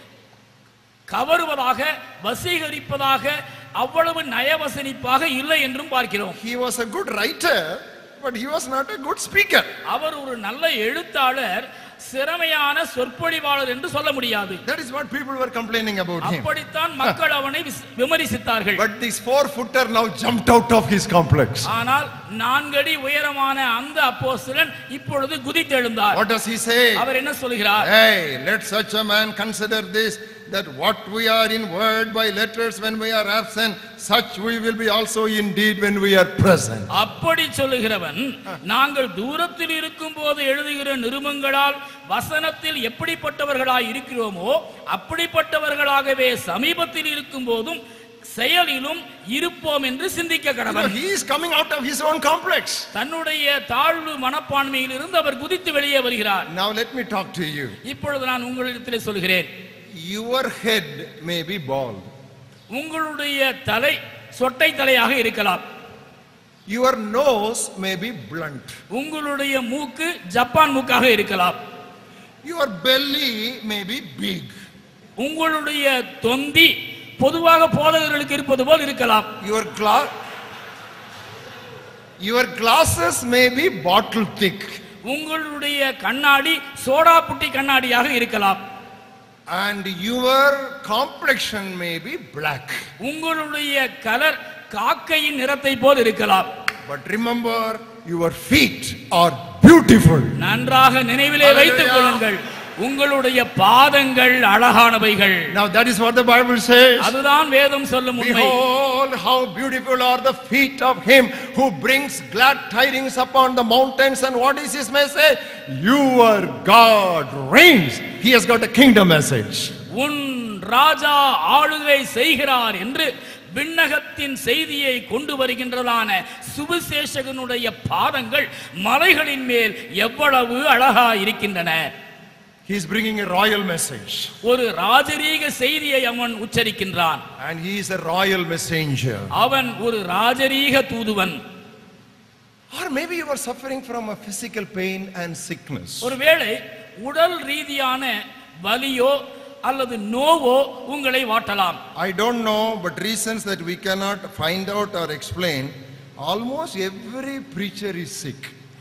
கவருவதாக வசீகரிப்பதாக அவ்வளவு நயவசனிப்பாக இல்லை என்றும் பார்க்கிறோம் He was a good writer, but he was not a good speaker. அவர் ஒரு நல்ல எழுத்தாளர் சிறமையான சொற்பொழிவாளர் என்று சொல்ல முடியாது That is what people were complaining about him. அப்படித்தான் மக்கள் அவனை விஸ்- விமர்சித்தார்கள் But this four footer now jumped out of his complex. ஆனால் நான்கடி உயரமான அந்த அப்போஸ்தலன் இப்பொழுது குதித்தெழுந்தார் What does he say? அவர் என்ன சொல்கிறார் Hey, let such a man consider this that what we are in word by letters when we are absent, such we will be also indeed when we are present. அப்படி சொல்லுகிறவன் நாங்கள் தூரத்தில் இருக்கும் போது எழுதுகிற நிருமங்களால் வசனத்தில் எப்படிப்பட்டவர்களாய் இருக்கிறோமோ அப்படிப்பட்டவர்களாகவே சமீபத்தில் இருக்கும் போதும் செயலிலும் இருப்போம் என்று சிந்திக்க You know, கடவன் he is coming out of his own complex. தன்னுடைய தாழ்வு மனப்பான்மையில் இருந்து அவர் குதித்து வெளியே வருகிறார் Now let me talk to you. இப்பொழுது நான் உங்களிடத்திலே சொல்கிறேன் Your head may be bald. உங்களுடைய தலை சொட்டை தலையாக இருக்கலாம் Your nose may be blunt. உங்களுடைய மூக்கு ஜப்பான் மூக்காக இருக்கலாம் Your belly may be big. உங்களுடைய தொந்தி பொதுவாக போதகர்களுக்கு இருப்பது போல் இருக்கலாம் Your glass Your glasses may be bottle thick. உங்களுடைய கண்ணாடி சோடா புட்டி கண்ணாடியாக இருக்கலாம் And your complexion may be black. உங்களுடைய கலர் காக்கையின் நிறத்தை போல் இருக்கலாம் But remember, your feet are beautiful. நன்றாக நினைவிலே Hallelujah. வைத்துக் கொள்ளுங்கள் உங்களுடைய பாதங்கள் அழகானவைகள் Now that is what the Bible says. அதுதான் வேதம் சொல்லும் உண்மை Behold, how beautiful are the feet of him who brings glad tidings upon the mountains. And what is his message? Your God reigns. He has got a kingdom message. உன் ராஜா ஆளுகை செய்கிறார் என்று விண்ணகத்தின் செய்தியை கொண்டு வருகின்றதான சுவிசேஷகனுடைய பாதங்கள் மலைகளின் மேல் எவ்வளவு அழகா இருக்கின்றன He is bringing a royal message. ஒரு ராஜரீக செய்தியை அவன் உச்சரிக்கின்றான் And he is a royal messenger. அவன் ஒரு ராஜரீக தூதுவன் Or maybe you are suffering from a physical pain and sickness. ஒருவேளை உடல் ரீதியான வலியோ அல்லது நோவோ உங்களை வாட்டலாம் I don't know, but reasons that we cannot find out or explain, almost every preacher is sick.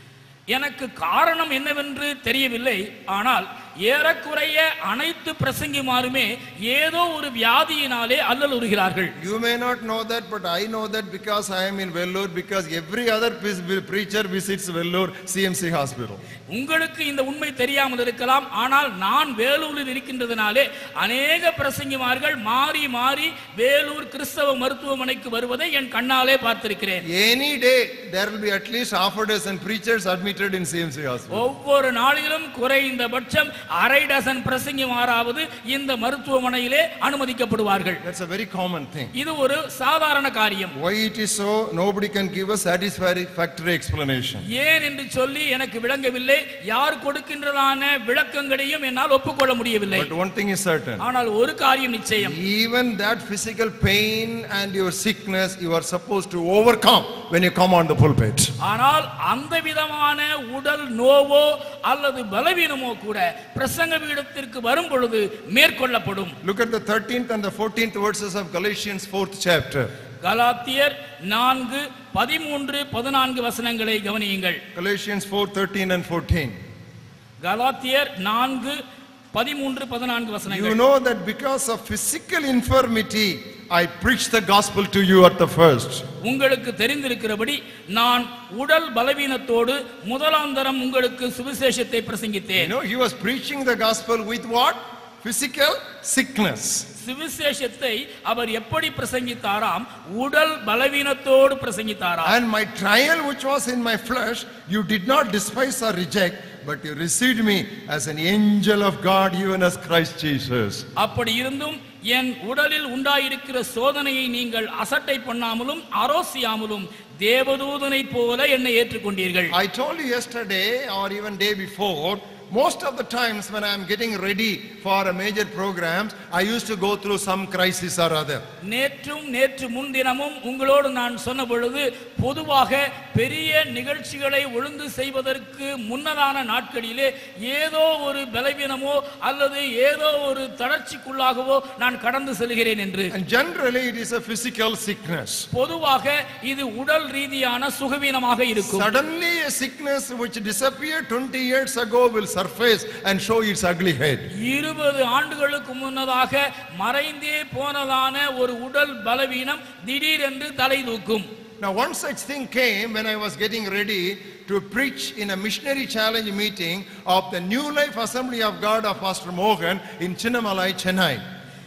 எனக்கு காரணம் என்னவென்று தெரியவில்லை ஆனால் ஏறக்குறைய அனைத்து பிரசங்கிமாருமே ஏதோ ஒரு வியாதியினாலே அல்லலுறுகிறார்கள் You may not know that, but I know that because I am in Vellore, because every other pre- preacher visits Vellore CMC hospital. உங்களுக்கு இந்த உண்மை தெரியாமல் இருக்கலாம் ஆனால் நான் வேலூரில் இருக்கின்றதுனாலே அநேக பிரசங்கிமார்கள் மாறி மாறி வேலூர் கிறிஸ்தவ மருத்துவமனைக்கு வருவதை என் கண்ணாலே பார்த்திருக்கிறேன் Any day, there will be at least half a dozen preachers admitted in CMC hospital. ஒவ்வொரு நாளிலும் குறைந்தபட்சம் அரை டசன் பிரசங்கிமாராவது இந்த மருத்துவமனையிலே அனுமதிக்கப்படுவார்கள் That's a very common thing. இது ஒரு சாதாரண காரியம் Why it is so, nobody can give a satisfactory explanation. ஏன் என்று சொல்லி எனக்கு விளங்கவில்லை யார் கொடுக்கின்றதான விளக்கங்களையும் என்னால் ஒப்புக்கொள்ள முடியவில்லை But one thing is certain. ஆனால் ஒரு காரியம் நிச்சயம் Even that physical pain and your sickness, you are supposed to overcome when you come on the pulpit. ஆனால் அந்த விதமான உடல் நோவோ அல்லது பலவீனமோ கூட பிரசங்க பீடத்திற்கு வரும் பொழுது மேற்கொள்ளப்படும் Look at the 13th and the 14th verses of Galatians 4th chapter. கலாத்தியர் நான்கு பதிமூன்று பதினான்கு வசனங்களை கவனியுங்கள் Galatians 4 13 and 14. கலாத்தியர் நான்கு பதிமூன்று பதினான்கு You வசனங்கள் know that because of physical infirmity, I preached the gospel to you at the first. உங்களுக்கு தெரிந்திருக்கிறபடி நான் உடல் பலவீனத்தோடு முதலாந்தரம் உங்களுக்கு சுவிசேஷத்தை You பிரசங்கித்தேன் know, he was preaching the gospel with what? Physical sickness. சுவிசேஷத்தை அவர் எப்படி பிரசங்கித்தாராம் உடல் பலவீனத்தோடு பிரசங்கித்தாராம் And my trial, which was in my flesh, you did not despise or reject, but you received me as an angel of God, even as Christ Jesus. அப்படி இருந்தும் என் உடலில் உண்டாயிருக்கிற சோதனையை நீங்கள் அசட்டை பண்ணாமலும் அரோசியாமலும் தேவதூதனை போல என்னை ஏற்றுக்கொண்டீர்கள் I told you yesterday, or even day before, most of the times when I am getting ready for a major programs, I used to go through some crisis or other. நேற்றும் நேற்று முன்தினமும் உங்களோடு நான் சொன்ன பொழுது பொதுவாக பெரிய நிகழ்ச்சிகளை ஒழுங்கு செய்வதற்கு முன்னதான நாட்களிலே ஏதோ ஒரு பலவீனமோ அல்லது ஏதோ ஒரு தளர்ச்சிக்குள்ளாகவோ நான் கடந்து செல்கிறேன் என்று And generally, it is a physical sickness. பொதுவாக இது உடல் ரீதியான சுகவீனமாக இருக்கும் Suddenly, a sickness which disappeared 20 years ago will surface and show its ugly head. இருபது ஆண்டுகளுக்கு முன்னதாக மறைந்தே போனதான ஒரு உடல் பலவீனம் திடீரென்று தலை தூக்கும் Now, one such thing came when I was getting ready to preach in a missionary challenge meeting of the New Life Assembly of God of Pastor Mohan in Chinnamalai, Chennai.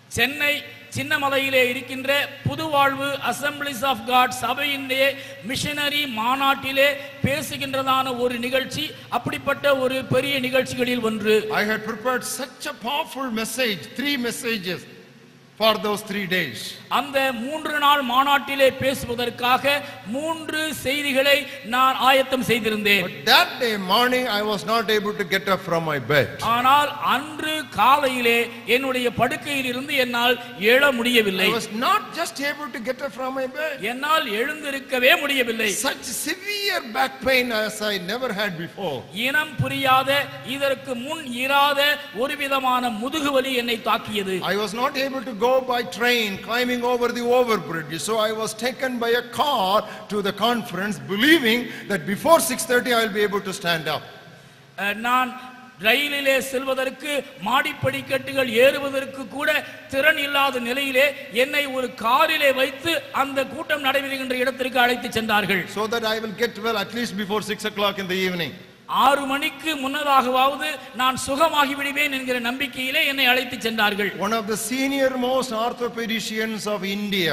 Chennai சின்னமலையிலே இருக்கின்ற புதுவாழ்வு அசம்பிளிஸ் ஆஃப் காட் சபையினுடைய missionary மாநாட்டிலே பேசுகின்றதான ஒரு நிகழ்ச்சி அப்படிப்பட்ட ஒரு பெரிய நிகழ்ச்சிகளில் ஒன்று I had prepared such a powerful message, three messages for those three days. அந்த மூன்று நாள் மாநாட்டிலே பேசுவதற்காக மூன்று செய்திகளை நான் ஆயத்தம் செய்திருந்தேன் But that day morning, I was not able to get up from my bed. ஆனால் அன்று காலையிலே என்னுடைய படுக்கையில் இருந்து என்னால் எழ முடியவில்லை I was not just able to get up from my bed. என்னால் எழுந்திருக்கவே முடியவில்லை Such severe back pain as I never had before. இனம் புரியாத இதற்கு முன் இராத ஒரு விதமான முதுகுவலி என்னை தாக்கியது I was not able to go by train climbing over the overbridge. So I was taken by a car to the conference believing that before 6.30 I will be able to stand up. அஹ், நான் ரயிலிலே செல்வதற்கு மாடிப்படிக்கட்டுகள் ஏறுவதற்கு கூட திறன் இல்லாத நிலையிலே என்னை ஒரு காரிலே வைத்து அந்த கூட்டம் நடைபெறுகின்ற இடத்திற்கு அழைத்து சென்றார்கள் So that I will get well at least before 6 o'clock in the evening. ஆறு மணிக்கு முன்னதாகவாவது நான் சுகமாகி விடுவேன் என்கிற நம்பிக்கையிலே என்னை அழைத்து சென்றார்கள் One of the senior most orthopedicians of India,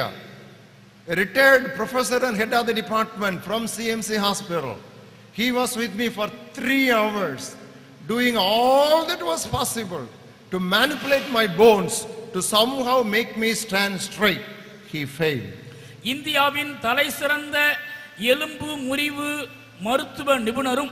a retired professor and head of the department from CMC hospital. He was with me for three hours, doing all that was possible to manipulate my bones to somehow make me stand straight. He failed. இந்தியாவின் தலை சிறந்த எலும்பு முறிவு மருத்துவ நிபுணரும்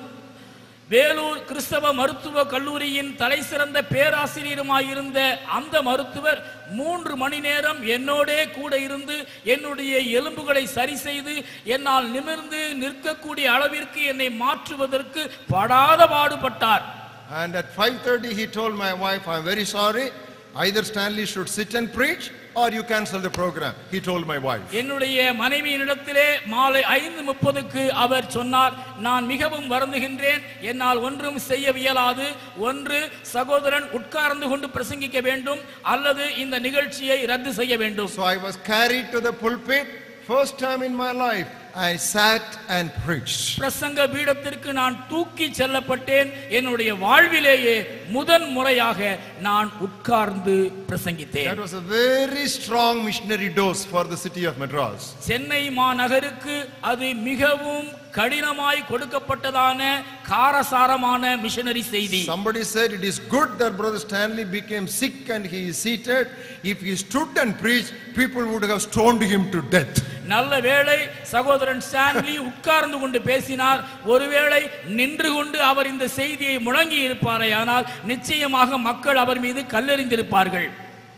வேலூர் கிறிஸ்தவ மருத்துவ கல்லூரியின் தலை சிறந்த பேராசிரியருமாயிருந்த அந்த மருத்துவர் மூன்று மணி நேரம் என்னோடே கூட இருந்து என்னுடைய எலும்புகளை சரி செய்து என்னால் நிமிர்ந்து நிற்கக்கூடிய அளவிற்கு என்னை மாற்றுவதற்கு படாத பாடுபட்டார் And at 5:30 he told my wife, "I'm very sorry. Either Stanley should sit and preach or you cancel the program." He told my wife. என்னுடைய மனைவியினிடத்திலே மாலை ஐந்து முப்பதுக்கு அவர் சொன்னார் நான் மிகவும் வருந்துகின்றேன் என்னால் ஒன்றும் செய்ய இயலாது ஒன்று சகோதரன் உட்கார்ந்து கொண்டு பிரசங்கிக்க வேண்டும் அல்லது இந்த நிகழ்ச்சியை ரத்து செய்ய வேண்டும் So I was carried to the pulpit. First time in my life, I sat and preached. பிரசங்க பீடத்திற்கு நான் தூக்கி செல்லப்பட்டேன் என்னுடைய வாழ்விலேயே முதன் முறையாக நான் உட்கார்ந்து That பிரசங்கித்தேன் was a very strong missionary dose for the city of Madras. Chennai மாநகருக்கு அது மிகவும் கடினமாய் கொடுக்கப்பட்டதான காரசாரமான மிஷனரி செய்தி Somebody said it is good that Brother Stanley became sick and he is seated. If he stood and preached, people would have stoned him to death. நல்ல வேளை சகோதரன் Stanley உட்கார்ந்து கொண்டு பேசினார் ஒருவேளை நின்று கொண்டு அவர் இந்த செய்தியை முழங்கி இருப்பாரே ஆனால் நிச்சயமாக மக்கள் அவர் மீது கல்லெறிந்திருப்பார்கள்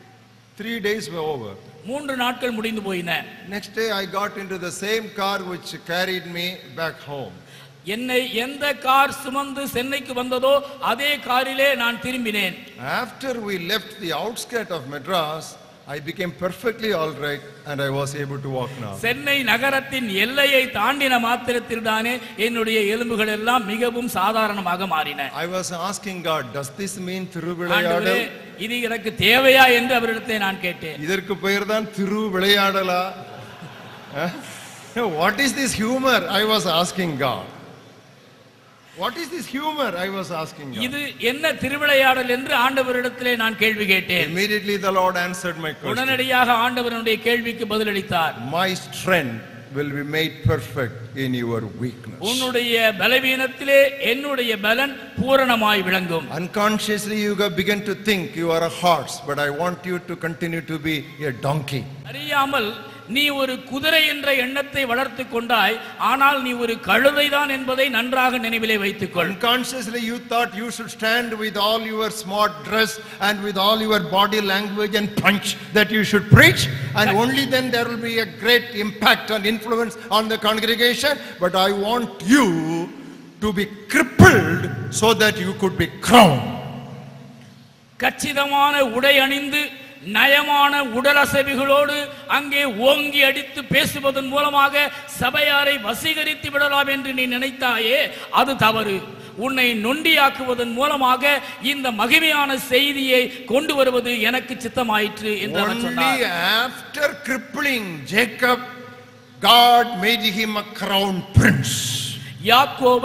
Three days were over. மூன்று நாட்கள் முடிந்து போயின Next day, I got into the same car which carried me back home. என்னை எந்த கார் சுமந்து சென்னைக்கு வந்ததோ அதே காரிலே நான் திரும்பினேன் After we left the outskirt of Madras, I became perfectly all right and I was able to walk now. Chennai நகரத்தின் எல்லையை தாண்டின மாத்திரத்தில் தானே என்னுடைய எலும்புகள் எல்லாம் மிகவும் சாதாரணமாக மாறின I was asking God, does this mean ஆண்டவரே திருவிளையாடல்? இது எனக்கு தேவையா என்று அவரிடத்தை நான் கேட்டேன் இதற்கு பெயர் தான் திரு விளையாடலா what is this humour I was asking God what is this humour I was asking இது என்ன திருவிளையாடல் என்று ஆண்டவரிடத்திலே நான் கேள்வி கேட்டேன் immediately the lord answered my question உடனடியாக ஆண்டவருடைய கேள்விக்கு பதிலளித்தார் my strength will be made perfect in your weakness உன்னுடைய பலவீனத்திலே என்னுடைய பலன் பூரணமாய் விளங்கும் unconsciously you have begun to think you are a horse but i want you to continue to be a donkey அறியாமல் நீ ஒரு குதிரை என்ற எண்ணத்தை வளர்த்து கொண்டாய் ஆனால் நீ ஒரு கழுதைதான் என்பதை நன்றாக நினைவிலே வைத்துக்கொள் Unconsciously, you thought you should stand with all your smart dress and with all your body language and punch that you should preach, and only then there will be a great impact and influence on the congregation. But I want you to be crippled so that you could be crowned. கச்சிதமான உடை அணிந்து நயமான உடலசைவுகளோடு அங்கே ஓங்கி அடித்து பேசுவதன் மூலமாக சபையாரை வசீகரித்து விடலாம் என்று நீ நினைத்தாயே அது தவறு உன்னை நொண்டியாக்குவதன் மூலமாக இந்த மகிமையான செய்தியை கொண்டு வருவது எனக்கு சித்தமாயிற்று என்று அவர் Only சொன்னார் after crippling Jacob, God made him a crown prince. யாக்கோவை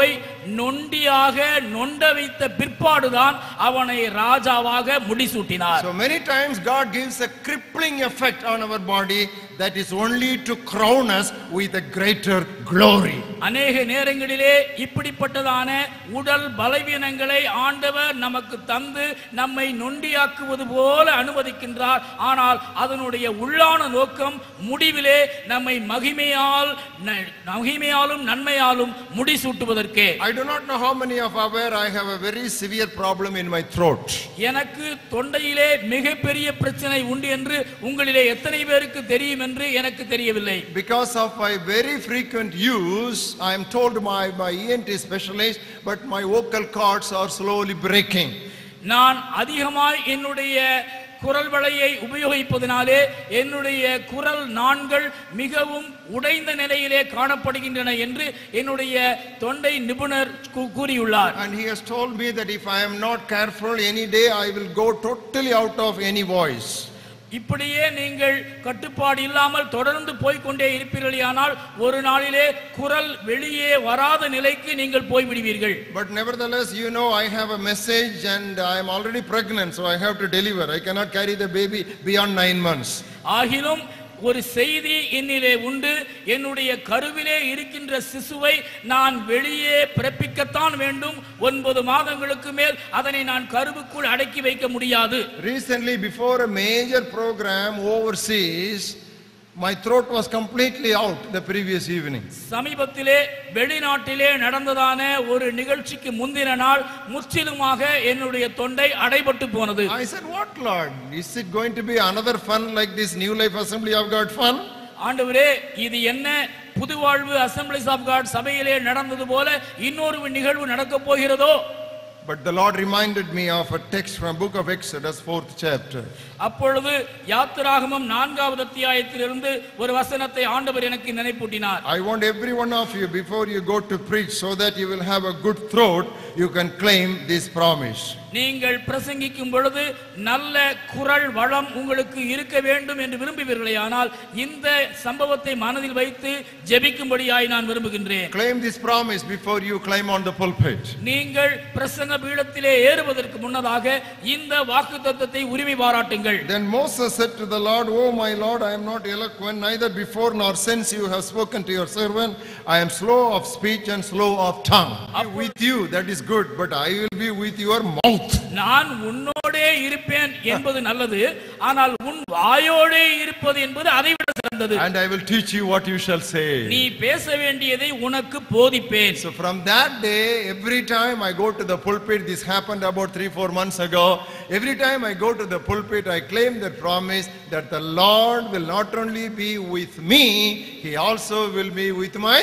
நொண்டியாக நொண்ட வைத்த பிற்பாடுதான் அவனை ராஜாவாக முடிசூட்டினார் So many times God gives a crippling effect on our body that is only to crown us with a greater glory. அநேக நேரங்களிலே இப்படிப்பட்டதான உடல் பலவீனங்களை ஆண்டவர் நமக்கு தந்து நம்மை நொண்டியாக்குவது போல அனுமதிக்கின்றார் ஆனால் அதனுடைய உள்ளான நோக்கம் முடிவிலே நம்மை மகிமையால் ந- மகிமையாலும் நன்மையாலும் முடிசூட்டுவதற்கே I do not know how many of aware I have a very severe problem in my throat. எனக்கு தொண்டையிலே மிகப்பெரிய பிரச்சனை உண்டு என்று உங்களிலே எத்தனை பேருக்கு தெரியும் என்று எனக்கு தெரியவில்லை Because of my very frequent use, I am told by my ENT specialist, but my vocal cords are slowly breaking. நான் அதிகமாய் என்னுடைய குரல் வளையை உபயோகிப்பதனாலே என்னுடைய குரல் நாண்கள் மிகவும் உடைந்த நிலையிலே காணப்படுகின்றன என்று என்னுடைய தொண்டை நிபுணர் கூ- கூறியுள்ளார் And he has told me that if I am not careful, any day I will go totally out of any voice. இப்படியே நீங்கள் கட்டுப்பாடு இல்லாமல் தொடர்ந்து போய்க்கொண்டே இருப்பீர்களானால் ஒரு நாளிலே குரல் வெளியே வராத நிலைக்கு நீங்கள் போய்விடுவீர்கள் But nevertheless, you know, I have a message and I am already pregnant, so I have to deliver. I cannot carry the baby beyond nine months. ஆகிலும் ஒரு செய்தி என்னிலே உண்டு என்னுடைய கருவிலே இருக்கின்ற சிசுவை நான் வெளியே பிறப்பிக்கத்தான் வேண்டும் ஒன்பது மாதங்களுக்கு மேல் அதனை நான் கருவுக்குள் அடக்கி வைக்க முடியாது Recently, before a major program overseas, my throat was completely out the previous evening. சமீபத்திலே வெளிநாட்டிலே நடந்ததான ஒரு நிகழ்ச்சிக்கு முந்தின நாள் முற்றிலுமாக என்னுடைய தொண்டை அடைபட்டு போனது I said, What, Lord? Is it going to be another fun like this New Life Assembly of God fun? ஆண்டவரே இது என்ன புதுவாழ்வு அசம்பிளிஸ் ஆஃப் காட் சபையிலே நடந்தது போல இன்னொரு நிகழ்வு நடக்கப் போகிறதோ But the Lord reminded me of a text from book of Exodus, fourth chapter. அப்பொழுது யாத்திராகமம் நான்காவது அத்தியாயத்திலிருந்து ஒரு வசனத்தை ஆண்டவர் எனக்கு நினைப்பூட்டினார் I want every one of you, before you go to preach, so that you will have a good throat, you can claim this promise. நீங்கள் பிரசங்கிக்கும் பொழுது நல்ல குரல் வளம் உங்களுக்கு இருக்க வேண்டும் என்று விரும்புவீர்களே ஆனால் இந்த சம்பவத்தை மனதில் வைத்து ஜெபிக்கும்படியாய் நான் விரும்புகின்றேன் Claim this promise before you climb on the pulpit. நீங்கள் பிரசங்க பீடத்திலே ஏறுவதற்கு முன்னதாக இந்த வாக்குத்தத்தத்தை உரிமை பாராட்டுங்கள் Then Moses said to the Lord, Oh my Lord, I am not eloquent, neither before nor since you have spoken to your servant. I am slow of speech and slow of tongue. With you, that is good, but I will be with your mouth. நான் உன்னோடே இருப்பேன் என்பது நல்லது ஆனால் உன் வாயோடே இருப்பது என்பது அதைவிட சிறந்தது And I will teach you what you shall say. நீ பேச வேண்டியதை உனக்கு போதிப்பேன் So from that day, every time I go to the pulpit, this happened about three, four months ago. Every time I go to the pulpit, I claim that promise that the Lord will not only be with me, He also will be with my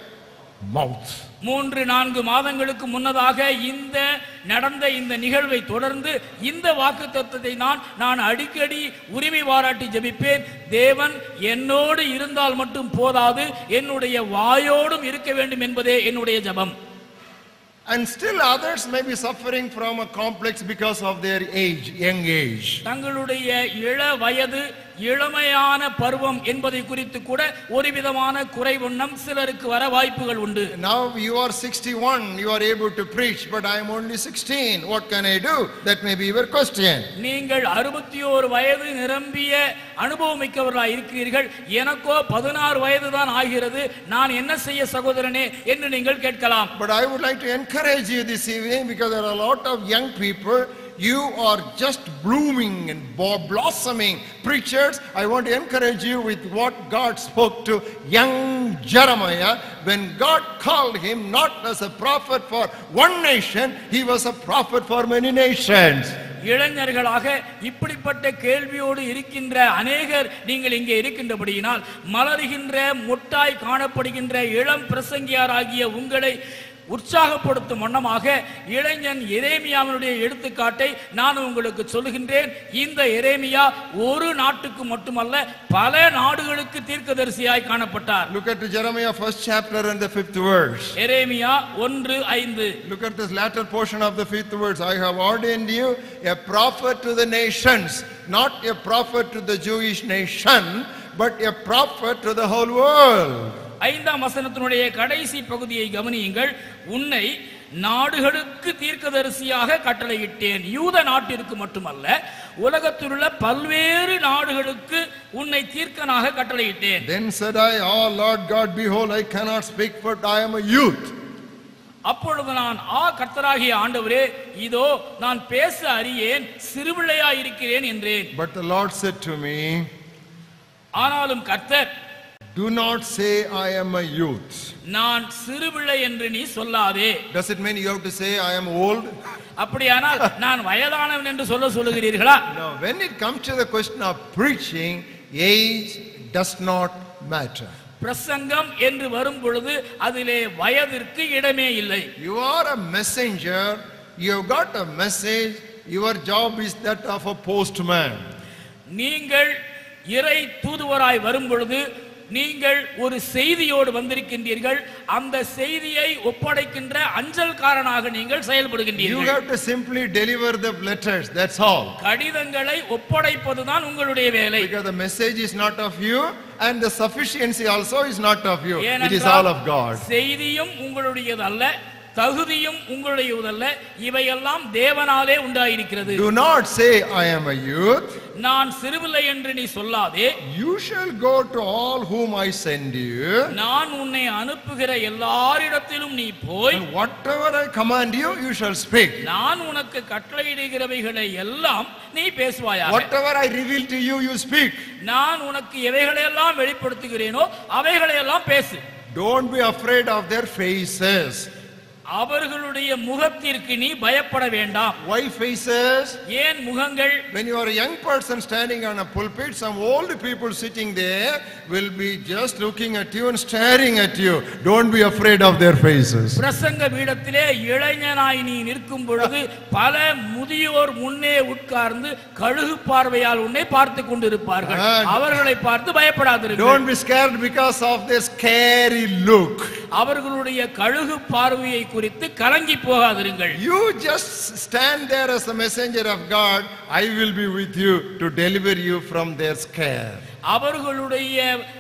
mouth. மூன்று நான்கு மாதங்களுக்கு முன்னதாக இந்த நடந்த இந்த நிகழ்வை தொடர்ந்து இந்த வாக்கு தத்துவத்தை நான் நான் அடிக்கடி உரிமை பாராட்டி ஜெபிப்பேன் தேவன் என்னோடு இருந்தால் மட்டும் போதாது என்னுடைய வாயோடும் இருக்க வேண்டும் என்பதே என்னுடைய ஜெபம் And still others may be suffering from a complex because of their age, young age. தங்களுடைய இள வயது இளமையான பருவம் என்பதை குறித்து கூட ஒரு விதமான குறைவுண்ணம் சிலருக்கு வர வாய்ப்புகள் உண்டு Now you are 61, you are able to preach, but I am only 16. What can I do? That may be your question. நீங்கள் அறுபத்தி ஓரு வயது நிரம்பிய அனுபவம் மிக்கவர்களாய் இருக்கிறீர்கள் எனக்கோ பதினாறு வயது தான் ஆகிறது நான் என்ன செய்ய சகோதரனே என்று நீங்கள் கேட்கலாம் But I would like to encourage you this evening because there are a lot of young people. You are just blooming and bo- blossoming preachers. I want to encourage you with what God spoke to young Jeremiah when God called him not as a prophet for one nation, he was a prophet for many nations. இளைஞர்களாக இப்படிப்பட்ட கேள்வியோடு இருக்கின்ற அநேகர் நீங்கள் இங்கே இருக்கின்றபடியினால் மலருகின்ற முட்டாய் காணப்படுகின்ற இளம் பிரசங்கியாராகிய உங்களை உற்சாகப்படுத்தும் வண்ணமாக இளைஞன் எரேமியாவினுடைய எடுத்துக்காட்டை நான் உங்களுக்கு சொல்லுகின்றேன் இந்த எரேமியா ஒரு நாட்டுக்கு மட்டுமல்ல பல நாடுகளுக்கு தீர்க்கதரிசியாய் காணப்பட்டார் Look at Jeremiah first chapter and the fifth verse. எரேமியா ஒன்று ஐந்து Look at this latter portion of the fifth verse. I have ordained you a prophet to the nations, not a prophet to the Jewish nation, but a prophet to the whole world. ஐந்தாம் வசனத்தினுடைய கடைசி பகுதியை கவனியுங்கள் உன்னை நாடுகளுக்கு தீர்க்கதரிசியாக கட்டளையிட்டேன் யூத நாட்டிற்கு மட்டுமல்ல உலகத்திலுள்ள பல்வேறு நாடுகளுக்கு உன்னை தீர்க்கனாக கட்டளையிட்டேன் Then said I, Oh Lord God, behold, I cannot speak, for I am a youth. அப்பொழுது நான் ஆ கர்த்தராகிய ஆண்டவரே இதோ நான் பேச அறியேன் சிறுபிள்ளையாய் இருக்கிறேன் என்றேன் But the Lord said to me, ஆனாலும் கர்த்தர் Do not say I am a youth. நான் சிறுபிள்ளை என்று நீ சொல்லாதே Does it mean you have to say I am old? அப்படியானால் நான் வயதானவன் என்று சொல்ல சொல்லுகிறீர்களா No, when it comes to the question of preaching, age does not matter. பிரசங்கம் என்று வரும் பொழுது அதிலே வயதிற்கு இடமே இல்லை You are a messenger, you have got a message, your job is that of a postman. நீங்கள் இறை தூதுவராய் வரும் பொழுது நீங்கள் ஒரு செய்தியோடு வந்திருக்கின்றீர்கள் அந்த செய்தியை ஒப்படைக்கின்ற அஞ்சல்காரனாக நீங்கள் You செயல்படுகின்றீர்கள் have to simply deliver the letters, that's all. கடிதங்களை ஒப்படைப்பதுதான் உங்களுடைய வேலை Because the message is not of you and the sufficiency also is not of you. It is ஏனென்றால் all of God. செய்தியும் உங்களுடையதல்ல தகுதியும் உங்களுடையதல்ல இவையெல்லாம் தேவனாலே உண்டாயிருக்கிறது Do not say I am a youth. நான் சிறுவில்லை என்று நீ சொல்லாதே You shall go to all whom I send you. நான் உன்னை அனுப்புகிற எல்லாரிடத்திலும் நீ போய் And whatever I command you, you shall speak. நான் உனக்கு கட்டளையிடுகிறவைகளை எல்லாம் நீ பேசுவாயாக Whatever I reveal to you, you speak. நான் உனக்கு எவைகளையெல்லாம் வெளிப்படுத்துகிறேனோ அவைகளையெல்லாம் பேசு Don't be afraid of their faces. அவர்களுடைய முகத்திற்கு நீ பயப்பட வேண்டாம் Why faces? ஏன் முகங்கள் When you are a young person standing on a pulpit, some old people sitting there will be just looking at you and staring at you. Don't be afraid of their faces. பிரசங்க பீடத்திலே இளைஞனாய் நீ நிற்கும் பொழுது பல முதியோர் முன்னே உட்கார்ந்து கழுகு பார்வையால் உன்னை பார்த்து கொண்டிருப்பார்கள் Ah. அவர்களை பார்த்து பயப்படாதிருங்கள் Don't be scared because of their scary look. அவர்களுடைய கழுகு பார்வையை குறித்து கலங்கி போகாதிருங்கள் You just stand there as a messenger of God. I will be with you to deliver you from their scare. அவர்களுடைய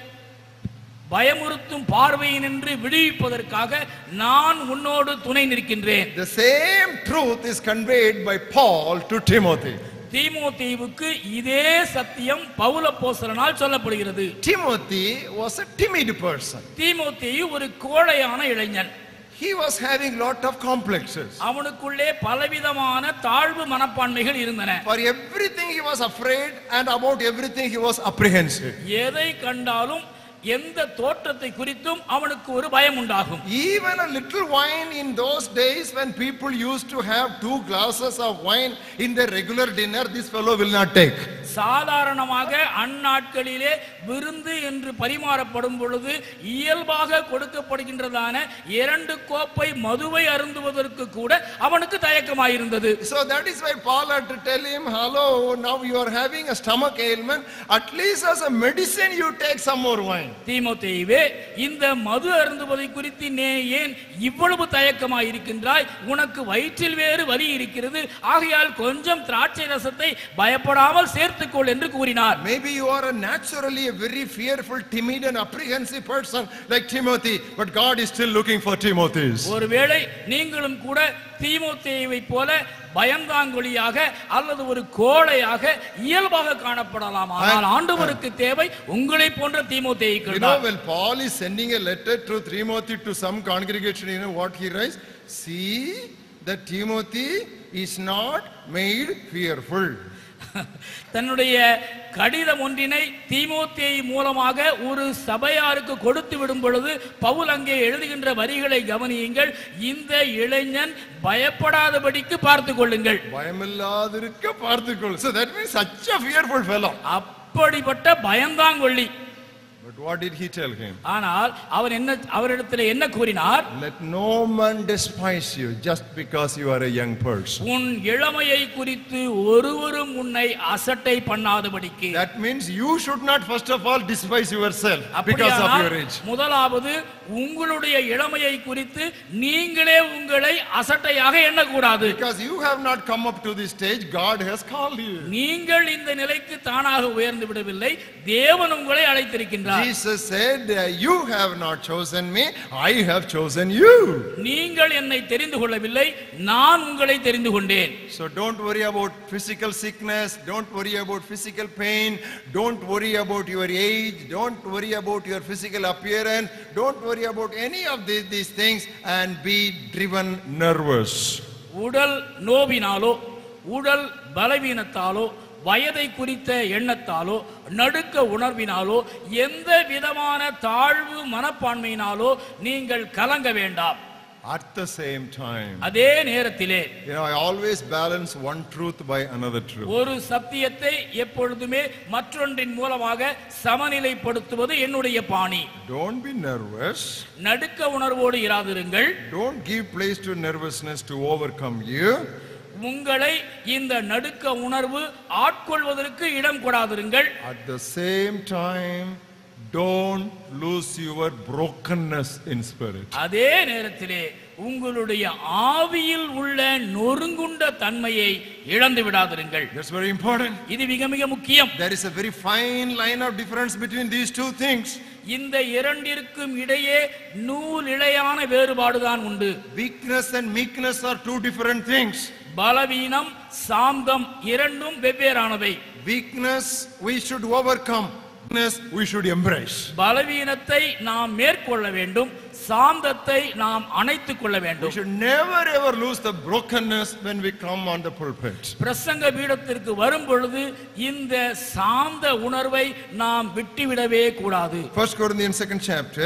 பயமுறுத்தும் பார்வையினின்று விடுவிப்பதற்காக நான் உன்னோடு துணை நிற்கின்றேன் The same truth is conveyed by Paul to Timothy. தீமோத்தேயுவுக்கு இதே சத்தியம் பவுலப்போஸ்தலனால் சொல்லப்படுகிறது Timothy was a timid person. தீமோத்தேயு ஒரு கோழையான இளைஞன் He was having lot of complexes. அவனுக்குள்ளே பலவிதமான தாழ்வு மனப்பான்மைகள் இருந்தன For everything he was afraid and about everything he was apprehensive. எதை கண்டாலும் எந்த தோற்றத்தை குறித்தும் அவனுக்கு ஒரு பயம் உண்டாகும் Even a little wine in those days when people used to have two glasses of wine in their regular dinner, this fellow will not take. சாதாரணமாக அந்நாட்களிலே விருந்து என்று பரிமாறப்படும் பொழுது இயல்பாக கொடுக்கப்படுகின்றதான இரண்டு கோப்பை மதுவை அருந்துவதற்கு கூட அவனுக்கு தயக்கமாயிருந்தது So that is why Paul had to tell him, hello, now you are having a stomach ailment. At least as a medicine you take some more wine. தீமோத்தேயுவே இந்த மது அருந்துவதை குறித்து நீ ஏன் இவ்வளவு தயக்கமாய் இருக்கின்றாய் உனக்கு வயிற்றில் வேறு வலி இருக்கிறது ஆகையால் கொஞ்சம் திராட்சை ரசத்தை பயப்படாமல் சேர்த்துக்கொள் என்று கூறினார் Maybe you are a naturally a very fearful, timid and apprehensive person like Timothy, but God is still looking for Timothy's. ஒருவேளை நீங்களும் கூட தீமோத்தேயுவை போல பயந்தாங்கொழியாக அல்லது ஒரு கோழையாக இயல்பாக காணப்படலாம் ஆனால் ஆண்டவருக்கு தேவை உங்களை போன்ற தீமோத்தேயுக்கள் You know, தான் when Paul is sending a letter to Timothy to some congregation, you know what he writes? See that Timothy is not made fearful. தன்னுடைய கடிதம் ஒன்றினை தீமோத்தேயு மூலமாக ஒரு சபையாருக்கு கொடுத்து விடும் பொழுது பவுல் அங்கே எழுதுகின்ற வரிகளை கவனியுங்கள் இந்த இளைஞன் பயப்படாதபடிக்கு பார்த்து கொள்ளுங்கள் பயமில்லாதிருக்க பார்த்துக்கொள். So that means such a fearful fellow. அப்படிப்பட்ட பயந்தாங்கொள்ளி But what did he tell him? ஆனால் அவர் என்ன அவரிடத்தில் என்ன கூறினார் Let no man despise you just because you are a young person. உன் இளமையை குறித்து ஒருவரும் உன்னை அசட்டை பண்ணாதபடிக்கு That means you should not first of all despise yourself because of அப்படியானால் your age. முதலாவது உங்களுடைய இளமையை குறித்து நீங்களே உங்களை அசட்டையாக எண்ணக்கூடாது Because you have not come up to this stage, God has called you. நீங்கள் இந்த நிலைக்கு தானாக உயர்ந்து விடவில்லை தேவன் உங்களை அழைத்திருக்கின்றார் Jesus said, uh, You have not chosen me, I have chosen you. நீங்கள் என்னை தெரிந்து கொள்ளவில்லை நான் உங்களை தெரிந்து கொண்டேன் So don't worry about physical sickness, don't worry about physical pain, don't worry about your age, don't worry about your physical appearance, don't worry about any of these, these things and be driven nervous. உடல் நோவினாலோ உடல் பலவீனத்தாலோ வயதை குறித்த எண்ணத்தாலோ நடுக்க உணர்வினாலோ எந்த விதமான தாழ்வு மனப்பான்மையினாலோ நீங்கள் கலங்க வேண்டாம் At the same time, அதே நேரத்திலே you know, I always balance one truth by another truth. ஒரு சத்தியத்தை எப்பொழுதுமே மற்றொன்றின் மூலமாக சமநிலைப்படுத்துவது என்னுடைய பாணி Don't be nervous. நடுக்க உணர்வோடு இராதிருங்கள் Don't give place to nervousness to overcome you. உங்களை இந்த நடுக்க உணர்வு ஆட்கொள்வதற்கு இடம் கொடாதிருங்கள் At the same time, don't lose your brokenness in spirit. அதே நேரத்திலே உங்களுடைய ஆவியில் உள்ள நொறுங்குண்ட தன்மையை இழந்து விடாதிருங்கள் That's very important. இது மிக மிக முக்கியம் There is a very fine line of difference between these two things. இந்த இரண்டிற்கும் இடையே நூல் இழையான வேறுபாடுதான் உண்டு Weakness and meekness are two different things. பலவீனம் சாந்தம் இரண்டும் வெவ்வேறானவை Weakness we should overcome. Weakness we should embrace. பலவீனத்தை நாம் மேற்கொள்ள வேண்டும் சாந்தத்தை நாம் அணைத்துக் கொள்ள We வேண்டும் should never ever lose the brokenness when we come on the pulpit. பிரசங்க பீடத்திற்கு வரும் பொழுது இந்த சாந்த உணர்வை நாம் விட்டுவிடவே கூடாது First Corinthians second chapter.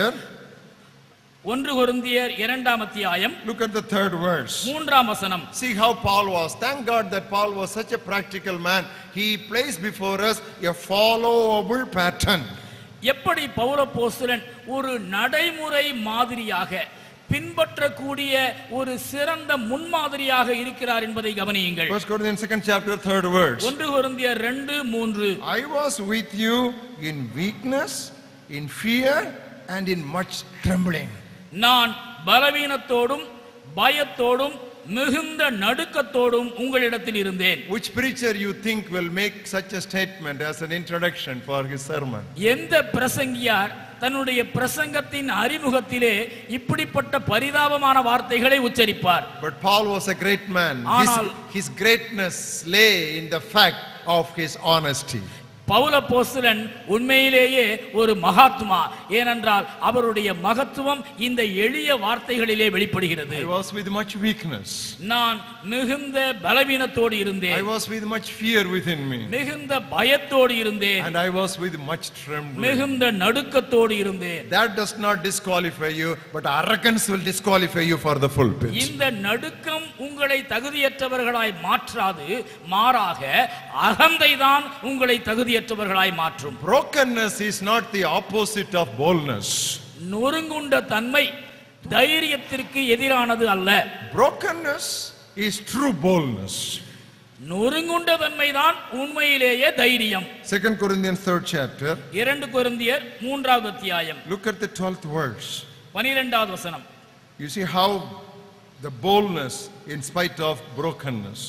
ஒன்று கொரிந்தியர் இரண்டாம் அத்தியாயம் Look at the third verse. மூன்றாம் வசனம் See how Paul was. Thank God that Paul was such a practical man. He placed before us a followable pattern. எப்படி பௌரப்போஸ்தலன் ஒரு நடைமுறை மாதிரியாக பின்பற்றக்கூடிய ஒரு சிறந்த முன்மாதிரியாக இருக்கிறார் என்பதை கவனியுங்கள் First Corinthians second chapter, third verse. ஒன்று கொரிந்தியர் ரெண்டு மூன்று I was with you in weakness, in fear, and in much trembling. நான் பலவீனத்தோடும் பயத்தோடும் மிகுந்த நடுக்கத்தோடும் உங்களிடத்தில் இருந்தேன் Which preacher you think will make such a statement as an introduction for his sermon? எந்த பிரசங்கியார் தன்னுடைய பிரசங்கத்தின் அறிமுகத்திலே இப்படிப்பட்ட பரிதாபமான வார்த்தைகளை உச்சரிப்பார் But Paul was a great man. His, ஆனால்- his greatness lay in the fact of his honesty. பவுலப்போஸ்தலன் உண்மையிலேயே ஒரு மகாத்மா ஏனென்றால் அவருடைய மகத்துவம் இந்த எளிய வார்த்தைகளிலே வெளிப்படுகிறது I was with much weakness. நான் மிகுந்த பலவீனத்தோடு I இருந்தேன் was with much fear within me. மிகுந்த பயத்தோடு இருந்தேன் And I was with much trembling. மிகுந்த நடுக்கத்தோடு இருந்தேன் That does not disqualify you, but arrogance will disqualify you for the pulpit. இந்த நடுக்கம் உங்களை தகுதியற்றவர்களாய் மாற்றாது மாறாக அகந்தைதான் உங்களை தகுதியற்றவர்களாய் மாற்றும் Brokenness is not the opposite of boldness. நொறுங்குண்ட தன்மை தைரியத்திற்கு எதிரானது அல்ல Brokenness is true boldness. நொறுங்குண்ட தன்மைதான் உண்மையிலேயே தைரியம் 2 Corinthians 3rd chapter. இரண்டு கொரிந்தியர் மூன்றாவது அத்தியாயம் Look at the 12th verse. பனிரெண்டாவது வசனம் You see how the boldness in spite of brokenness.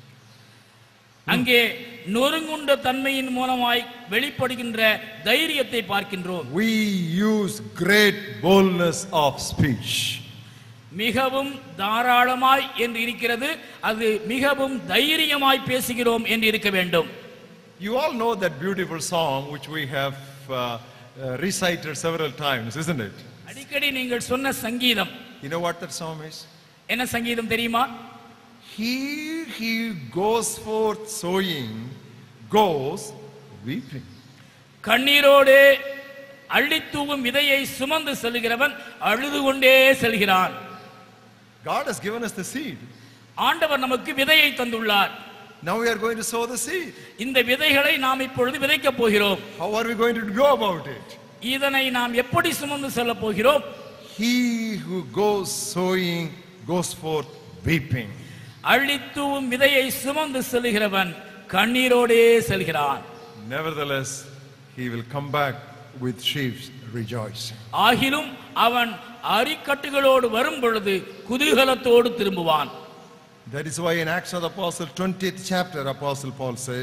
அங்கே நொறுங்குண்ட தன்மையின் மூலமாய் வெளிப்படுகின்ற தைரியத்தை பார்க்கின்றோம் We use great boldness of speech. மிகவும் தாராளமாய் என்று இருக்கிறது அது மிகவும் தைரியமாய் பேசுகிறோம் என்று இருக்க வேண்டும் You all know that beautiful song which we have uh, uh, recited several times, isn't it? அடிக்கடி நீங்கள் சொன்ன சங்கீதம் You know what that song is? என்ன சங்கீதம் தெரியுமா He he goes forth sowing goes weeping. கண்ணீரோடு அள்ளித்தூவும் விதையை சுமந்து செல்கிறவன் அழுது கொண்டே செல்கிறான் God has given us the seed. ஆண்டவர் நமக்கு விதையை தந்துள்ளார் Now we are going to sow the seed. இந்த விதைகளை நாம் இப்பொழுது விதைக்கப் போகிறோம் How are we going to go about it? இதனை நாம் எப்படி சுமந்து செல்ல போகிறோம் He who goes sowing goes forth weeping. அள்ளித்தூவும் விதையை சுமந்து செல்கிறவன் கண்ணீரோடே செல்கிறான் Nevertheless, he will come back with sheaves rejoicing. ஆகிலும் அவன் அரிக்கட்டுகளோடு வரும் பொழுது குதூகலத்தோடு திரும்புவான் That is why in Acts of the Apostle, 20th chapter, Apostle Paul said,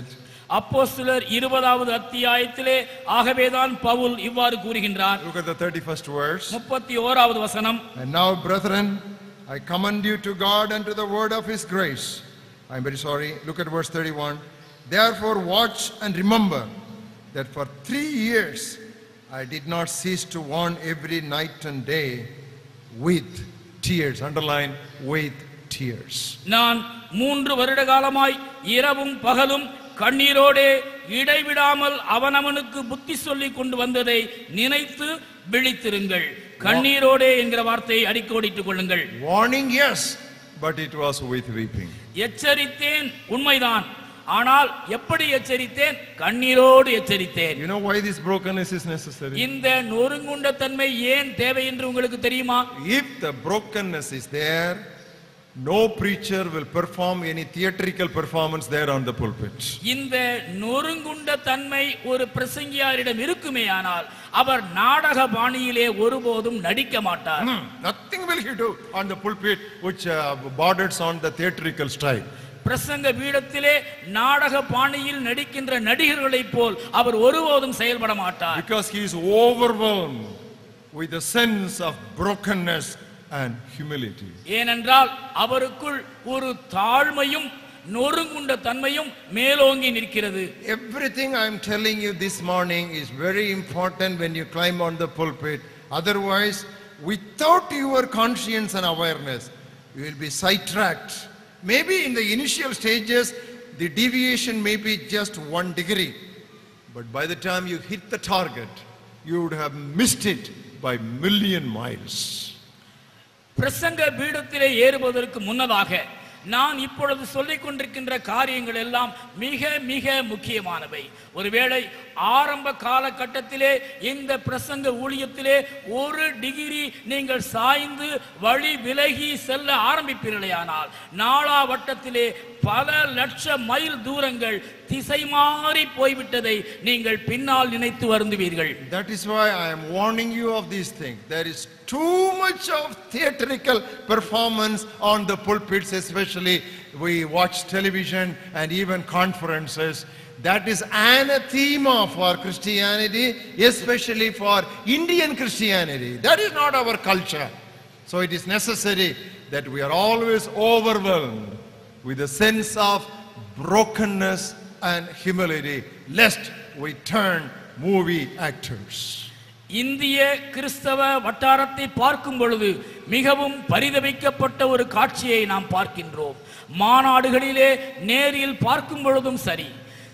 அப்போஸ்தலர் இருபதாவது அத்தியாயத்திலே ஆகவேதான் பவுல் இவ்வாறு கூறுகின்றார் Look at the 31st verse. முப்பத்தி ஓராவது வசனம் And now, brethren, I commend you to God and to the word of his grace. I'm very sorry. Look at verse 31. Therefore, watch and remember that for three years I did not cease to warn every night and day with tears. Underline, with tears. நான் மூன்று வருட காலமாய் இரவும் பகலும் கண்ணீரோடே இடைவிடாமல் அவனவனுக்கு புத்தி சொல்லி கொண்டு வந்ததை நினைத்து விழித்திருங்கள் கண்ணீரோடே என்கிற வார்த்தையை அடிக்கோடிட்டுக் கொள்ளுங்கள் Warning, yes, but it was with weeping. எச்சரித்தேன் உண்மைதான் ஆனால் எப்படி எச்சரித்தேன் கண்ணீரோடு எச்சரித்தேன் You know why this brokenness is necessary? இந்த நொறுங்குண்ட தன்மை ஏன் தேவை என்று உங்களுக்கு தெரியுமா If the brokenness is there, no preacher will perform any theatrical performance there on the pulpit. இந்த நொறுங்குண்ட தன்மை ஒரு பிரசங்கியாரிடம் இருக்குமே ஆனால் அவர் நாடக பாணியிலே ஒருபோதும் நடிக்க மாட்டார் Hmm, Nothing will he do on the pulpit which uh, borders on the theatrical style. பிரசங்க பீடத்திலே நாடக பாணியில் நடிக்கின்ற நடிகர்களைப் போல் அவர் ஒருபோதும் செயல்பட மாட்டார் Because he is overwhelmed with the sense of brokenness and humility. ஏனென்றால் அவருக்குள் ஒரு தாழ்மையும் நொறுங்குண்ட தன்மையும் மேலோங்கி நிற்கிறது Everything I am telling you this morning is very important when you climb on the pulpit. Otherwise, without your conscience and awareness, you will be sidetracked. Maybe in the initial stages, the deviation may be just one degree. But by the time you hit the target, you would have missed it by million miles. பிரசங்க பீடத்திலே ஏறுவதற்கு முன்னதாக நான் இப்பொழுது சொல்லிக் கொண்டிருக்கின்ற காரியங்கள் எல்லாம் மிக மிக முக்கியமானவை ஒருவேளை ஆரம்ப காலகட்டத்திலே இந்த பிரசங்க ஊழியத்திலே ஒரு டிகிரி நீங்கள் சாய்ந்து வழி விலகி செல்ல ஆரம்பிப்பீர்களேயானால் நாளா வட்டத்திலே பல லட்ச மைல் தூரங்கள் திசை மாறி போய்விட்டதை நீங்கள் பின்னால் நினைத்து வருந்துவீர்கள் That is why I am warning you of these things. There is too much of theatrical performance on the pulpits, especially we watch television and even conferences. That is anathema for Christianity, especially for Indian Christianity. That is not our culture. So it is necessary that we are always overwhelmed with a sense of brokenness and humility, lest we turn movie actors. இந்திய கிறிஸ்தவ வட்டாரத்தை பார்க்கும் பொழுது மிகவும் பரிதவிக்கப்பட்ட ஒரு காட்சியை நாம் பார்க்கின்றோம் மாநாடுகளிலே நேரில் பார்க்கும் பொழுதும் சரி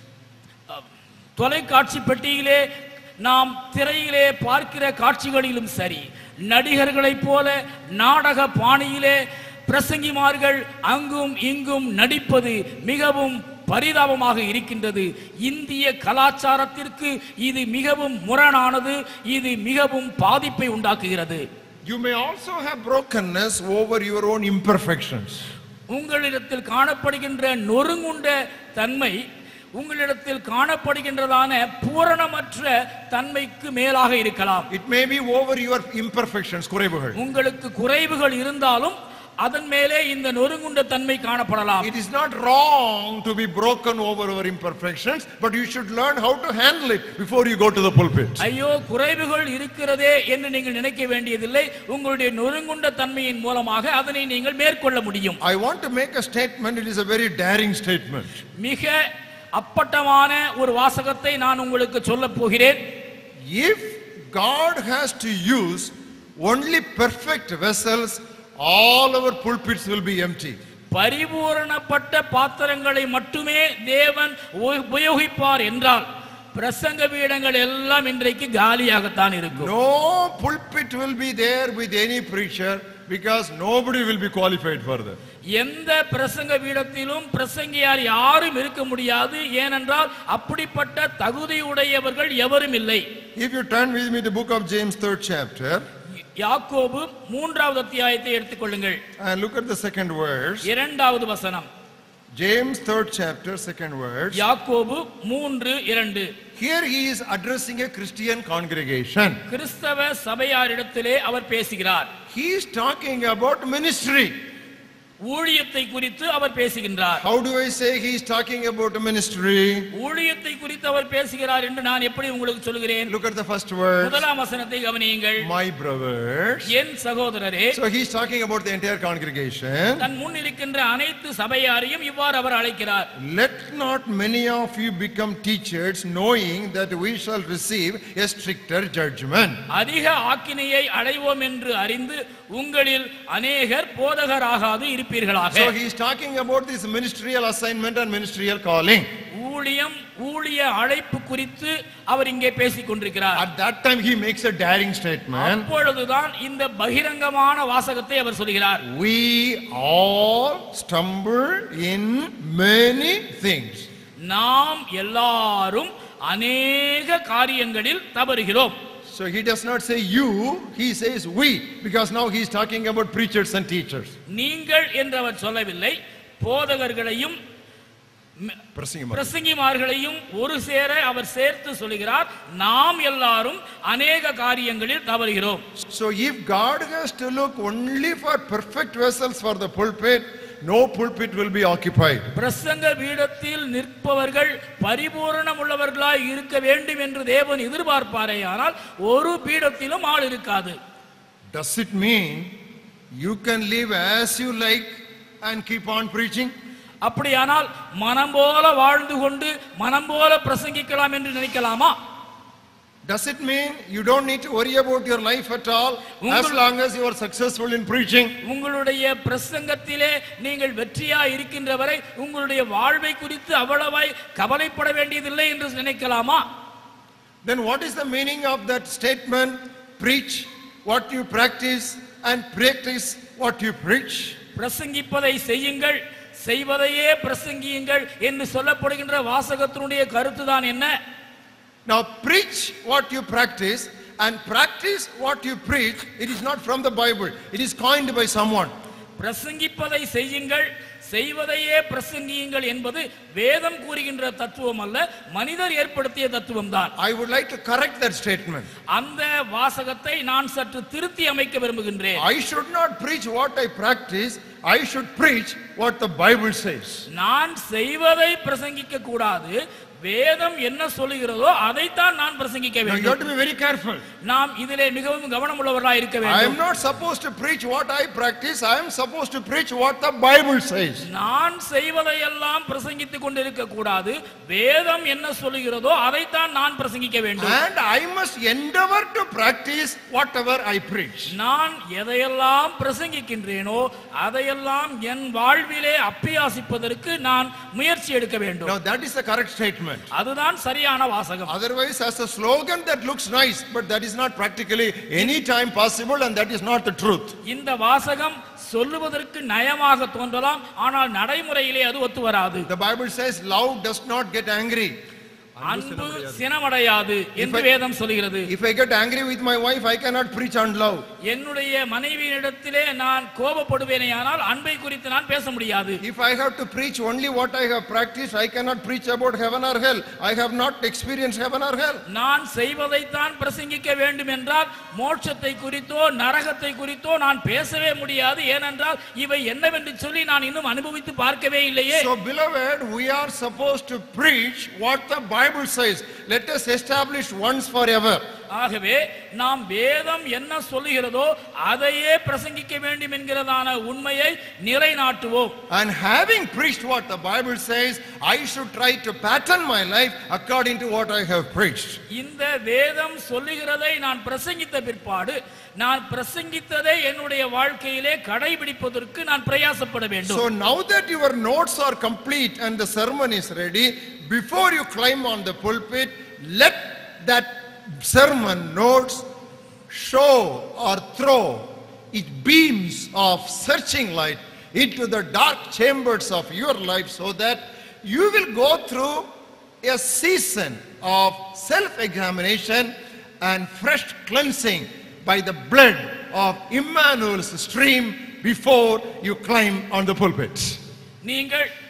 தொலைக்காட்சி பெட்டியிலே நாம் திரையிலே பார்க்கிற காட்சிகளிலும் சரி நடிகர்களைப் போல நாடக பாணியிலே பிரசங்கிமார்கள் அங்கும் இங்கும் நடிப்பது மிகவும் பரிதாபமாக இருக்கின்றது இந்திய கலாச்சாரத்திற்கு இது மிகவும் முரணானது இது மிகவும் பாதிப்பை உண்டாக்குகிறது You may also have brokenness over your own imperfections. உங்களிடத்தில் காணப்படுகின்ற நொறுங்குண்ட தன்மை உங்களிடத்தில் காணப்படுகின்றதான பூரணமற்ற தன்மைக்கு மேலாக இருக்கலாம் It may be over your imperfections, குறைவுகள். உங்களுக்கு குறைவுகள் இருந்தாலும் அதன் மேலே இந்த நொறுங்குண்ட தன்மை காணப்படலாம் It is not wrong to be broken over our imperfections, but you should learn how to handle it before you go to the pulpit. ஐயோ குறைவுகள் இருக்கிறதே என்று நீங்கள் நினைக்க வேண்டியதில்லை உங்களுடைய நொறுங்குண்ட தன்மையின் மூலமாக அதனை நீங்கள் மேற்கொள்ள முடியும் I want to make a statement, it is a very daring statement. மிக அப்பட்டமான ஒரு வாசகத்தை நான் உங்களுக்கு சொல்லப் போகிறேன் If God has to use only perfect vessels, all our pulpits will be empty. பரிபூரணப்பட்ட பாத்திரங்களை மட்டுமே தேவன் உ- உபயோகிப்பார் என்றால் பிரசங்க பீடங்கள் எல்லாம் இன்றைக்கு காலியாகத்தான் இருக்கும் No pulpit will be there with any preacher because nobody will be qualified for that. எந்த பிரசங்க பீடத்திலும் பிரசங்கியார் யாரும் இருக்க முடியாது ஏனென்றால் அப்படிப்பட்ட தகுதியுடையவர்கள் எவரும் இல்லை If you turn with me the book of James, third chapter, யாக்கோபு மூன்றாவது அத்தியாயத்தை எடுத்துக்கொள்ளுங்கள் and look at the second verse. இரண்டாவது வசனம் James, third chapter, second verse. யாக்கோபு மூன்று இரண்டு Here he is addressing a Christian congregation. கிறிஸ்தவ சபையாரிடத்திலே அவர் பேசுகிறார் He is talking about ministry. ஊழியத்தை குறித்து அவர் பேசுகின்றார் How do I say he is talking about a ministry? ஊழியத்தை குறித்து அவர் பேசுகிறார் என்று நான் எப்படி உங்களுக்கு சொல்கிறேன் Look at the first word. முதலாம் வசனத்தை கவனியுங்கள் My brothers. என் சகோதரரே So he's talking about the entire congregation. தன் முன் இருக்கின்ற அனைத்து சபையாரையும் இவ்வாறு அவர் அழைக்கிறார் Let not many of you become teachers, knowing that we shall receive a stricter judgment. அதிக ஆக்கினையை அடைவோம் என்று அறிந்து உங்களில் அநேகர் போதகராகாது இருப்பீர்களாக So he's talking about this ministerial assignment and ministerial calling. ஊழியம் ஊழிய அழைப்பு குறித்து அவர் இங்கே பேசிக் கொண்டிருக்கிறார் At that time, he makes a daring statement. அப்பொழுதுதான் இந்த பகிரங்கமான வாசகத்தை அவர் சொல்கிறார் We all stumble in many things. நாம் எல்லாரும் அநேக காரியங்களில் தவறுகிறோம் So he does not say you, he says we, because now he's talking about preachers and teachers. நீங்கள் என்று அவர் சொல்லவில்லை போதகர்களையும் ம- Pressing பிரசங்கிமார்களையும் ஒரு சேர அவர் சேர்த்து சொல்கிறார் நாம் எல்லாரும் அநேக காரியங்களில் தவறுகிறோம் So if God has to look only for perfect vessels for the pulpit, no pulpit will be occupied. பிரசங்க பீடத்தில் நிற்பவர்கள் பரிபூரணம் உள்ளவர்களாய் இருக்க வேண்டும் என்று தேவன் எதிர்பார்ப்பாரே ஆனால் ஒரு பீடத்திலும் ஆள் இருக்காது Does it mean you can live as you like and keep on preaching? அப்படியானால் மனம் போல வாழ்ந்து கொண்டு மனம் போல பிரசங்கிக்கலாம் என்று நினைக்கலாமா Does it mean you don't need to worry about your life at all as உங்கள்- long as you are successful in preaching? உங்களுடைய பிரசங்கத்திலே நீங்கள் வெற்றியா இருக்கின்ற வரை உங்களுடைய வாழ்வை குறித்து அவ்வளவாய் கவலைப்பட வேண்டியதில்லை என்று நினைக்கலாமா Then what is the meaning of that statement? Preach what you practice and practice what you preach. பிரசங்கிப்பதை செய்யுங்கள் செய்வதையே பிரசங்கியுங்கள் என்று சொல்லப்படுகின்ற வாசகத்தினுடைய கருத்துதான் என்ன Now preach what you practice and practice what you preach. It is not from the Bible. It is coined by someone. பிரசங்கிப்பதை செய்யுங்கள் செய்வதையே பிரசங்கியுங்கள் என்பது வேதம் கூறுகின்ற தத்துவம் அல்ல மனிதர் ஏற்படுத்திய தத்துவம் தான் I would like to correct that statement. அந்த வாசகத்தை நான் சற்று திருத்தி அமைக்க விரும்புகின்றேன் I should not preach what I practice. I should preach what the Bible says. நான் செய்வதை பிரசங்கிக்க கூடாது வேதம் என்ன சொல்லுகிறதோ அதைத்தான் நான் பிரசங்கிக்க Now you have வேண்டும் to be very careful. நாம் இதிலே மிகவும் கவனமுள்ளவர்களாக இருக்க I am வேண்டும் not supposed to preach what I practice. I am supposed to preach what the Bible says. நான் செய்வதையெல்லாம் பிரசங்கித்துக் கொண்டிருக்க கூடாது வேதம் என்ன சொல்லுகிறதோ அதைத்தான் நான் பிரசங்கிக்க வேண்டும் And I must endeavor to practice whatever I preach. நான் எதையெல்லாம் பிரசங்கிக்கின்றேனோ அதையெல்லாம் என் வாழ்விலே அப்பியாசிப்பதற்கு நான் முயற்சி எடுக்க வேண்டும் Now that is the correct statement. அதுதான் சரியான வாசகம் Otherwise, as a slogan that looks nice, but that is not practically any time possible, and that is not the truth. இந்த வாசகம் சொல்லுவதற்கு நயமாக தோன்றலாம் ஆனால் நடைமுறையிலே அது ஒத்து வராது The Bible says, Love does not get angry. அன்பு சினமடையாது என்று வேதம் சொல்கிறது If I get angry with my wife, I cannot preach on love. என்னுடைய மனைவியிடத்திலே நான் கோபப்படுவேனே ஆனால் அன்பை குறித்து நான் பேச முடியாது If I have to preach only what I have practiced, I cannot preach about heaven or hell. I have not experienced heaven or hell. நான் செய்வதைத்தான் பிரசங்கிக்க வேண்டும் என்றால் மோட்சத்தை குறித்தோ நரகத்தை குறித்தோ நான் பேசவே முடியாது ஏனென்றால் இவை என்னவென்று சொல்லி நான் இன்னும் அனுபவித்து பார்க்கவே இல்லையே So, beloved, we are supposed to preach what the Bible says. Let us establish once forever. ஆகவே நாம் வேதம் என்ன சொல்லுகிறதோ அதையே பிரசங்கிக்க வேண்டும் என்கிறதான உண்மையை நிலைநாட்டுவோம் And having preached what the Bible says, I should try to pattern my life according to what I have preached. இந்த வேதம் சொல்லுகிறதை நான் பிரசங்கித்த பிற்பாடு நான் பிரசங்கித்ததை என்னுடைய வாழ்க்கையிலே கடைபிடிப்பதற்கு நான் பிரயாசப்பட வேண்டும் So now that your notes are complete and the sermon is ready, before you climb on the pulpit, let that sermon notes show or throw its beams of searching light into the dark chambers of your life so that you will go through a season of self-examination and fresh cleansing by the blood of Emmanuel's stream before you climb on the pulpit. நீங்கள்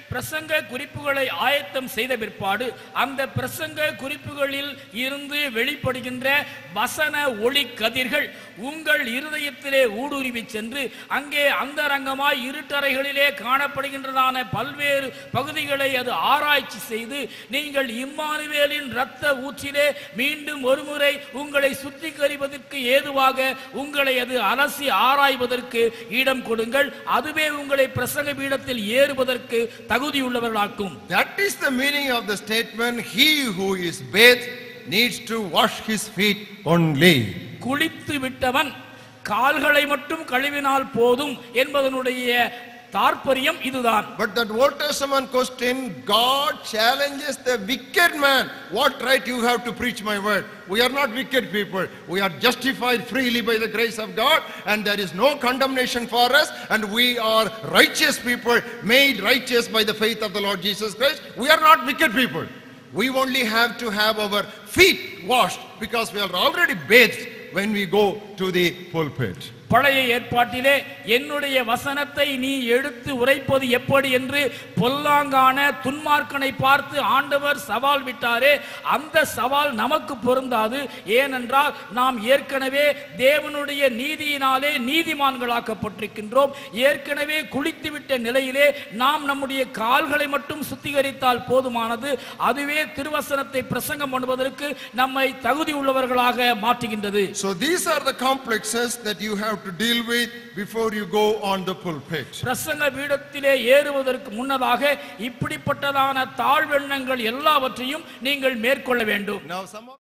பிரசங்க குறிப்புகளை ஆயத்தம் செய்த பிற்பாடு அந்த பிரசங்க குறிப்புகளில் இருந்து வெளிப்படுகின்ற வசன ஒளி கதிர்கள் உங்கள் இருதயத்திலே ஊடுருவி சென்று அங்கே அந்தரங்கமாய் இருட்டறைகளிலே காணப்படுகின்றதான பல்வேறு பகுதிகளை அது ஆராய்ச்சி செய்து நீங்கள் இம்மானுவேலின் இரத்த ஊற்றிலே மீண்டும் ஒருமுறை உங்களை சுத்திகரிப்பதற்கு ஏதுவாக உங்களை அது அலசி ஆராய்வதற்கு இடம் கொடுங்கள் அதுவே உங்களை பிரசங்க பீடத்தில் ஏறுவதற்கு தகுதியுள்ளவர்களாக்கும் That is the meaning of the statement, he who is bathed needs to wash his feet only. குளித்து விட்டவன் கால்களை மட்டும் கழுவினால் போதும் என்பதனுடைய தாற்பயம் இதுதான் But that Old Testament question, God challenges the wicked man. What right you have to preach my word? We are not wicked people. We are justified freely by the grace of God and there is no condemnation for us and we are righteous people made righteous by the faith of the Lord Jesus Christ. We are not wicked people. We only have to have our feet washed because we are already bathed when we go to the pulpit. பழைய ஏற்பாட்டிலே என்னுடைய வசனத்தை நீ எடுத்து உரைப்பது எப்படி என்று பொல்லாங்கான துன்மார்க்கனை பார்த்து ஆண்டவர் சவால் விட்டாரே அந்த சவால் நமக்கு பொருந்தாது ஏனென்றால் நாம் ஏற்கனவே தேவனுடைய நீதியினாலே நீதிமான்களாக்கப்பட்டிருக்கின்றோம் ஏற்கனவே குளித்துவிட்ட நிலையிலே நாம் நம்முடைய கால்களை மட்டும் சுத்திகரித்தால் போதுமானது அதுவே திருவசனத்தை பிரசங்கம் பண்ணுவதற்கு நம்மை தகுதி உள்ளவர்களாக மாற்றுகின்றது So these are the complexes that you have to deal with before you go on the pulpit. பிரசங்க பீடத்திலே ஏறுவதற்கு முன்னதாக இப்படிப்பட்டதான தாழ்வெண்ணங்கள் எல்லாவற்றையும் நீங்கள் மேற்கொள்ள வேண்டும் Now some of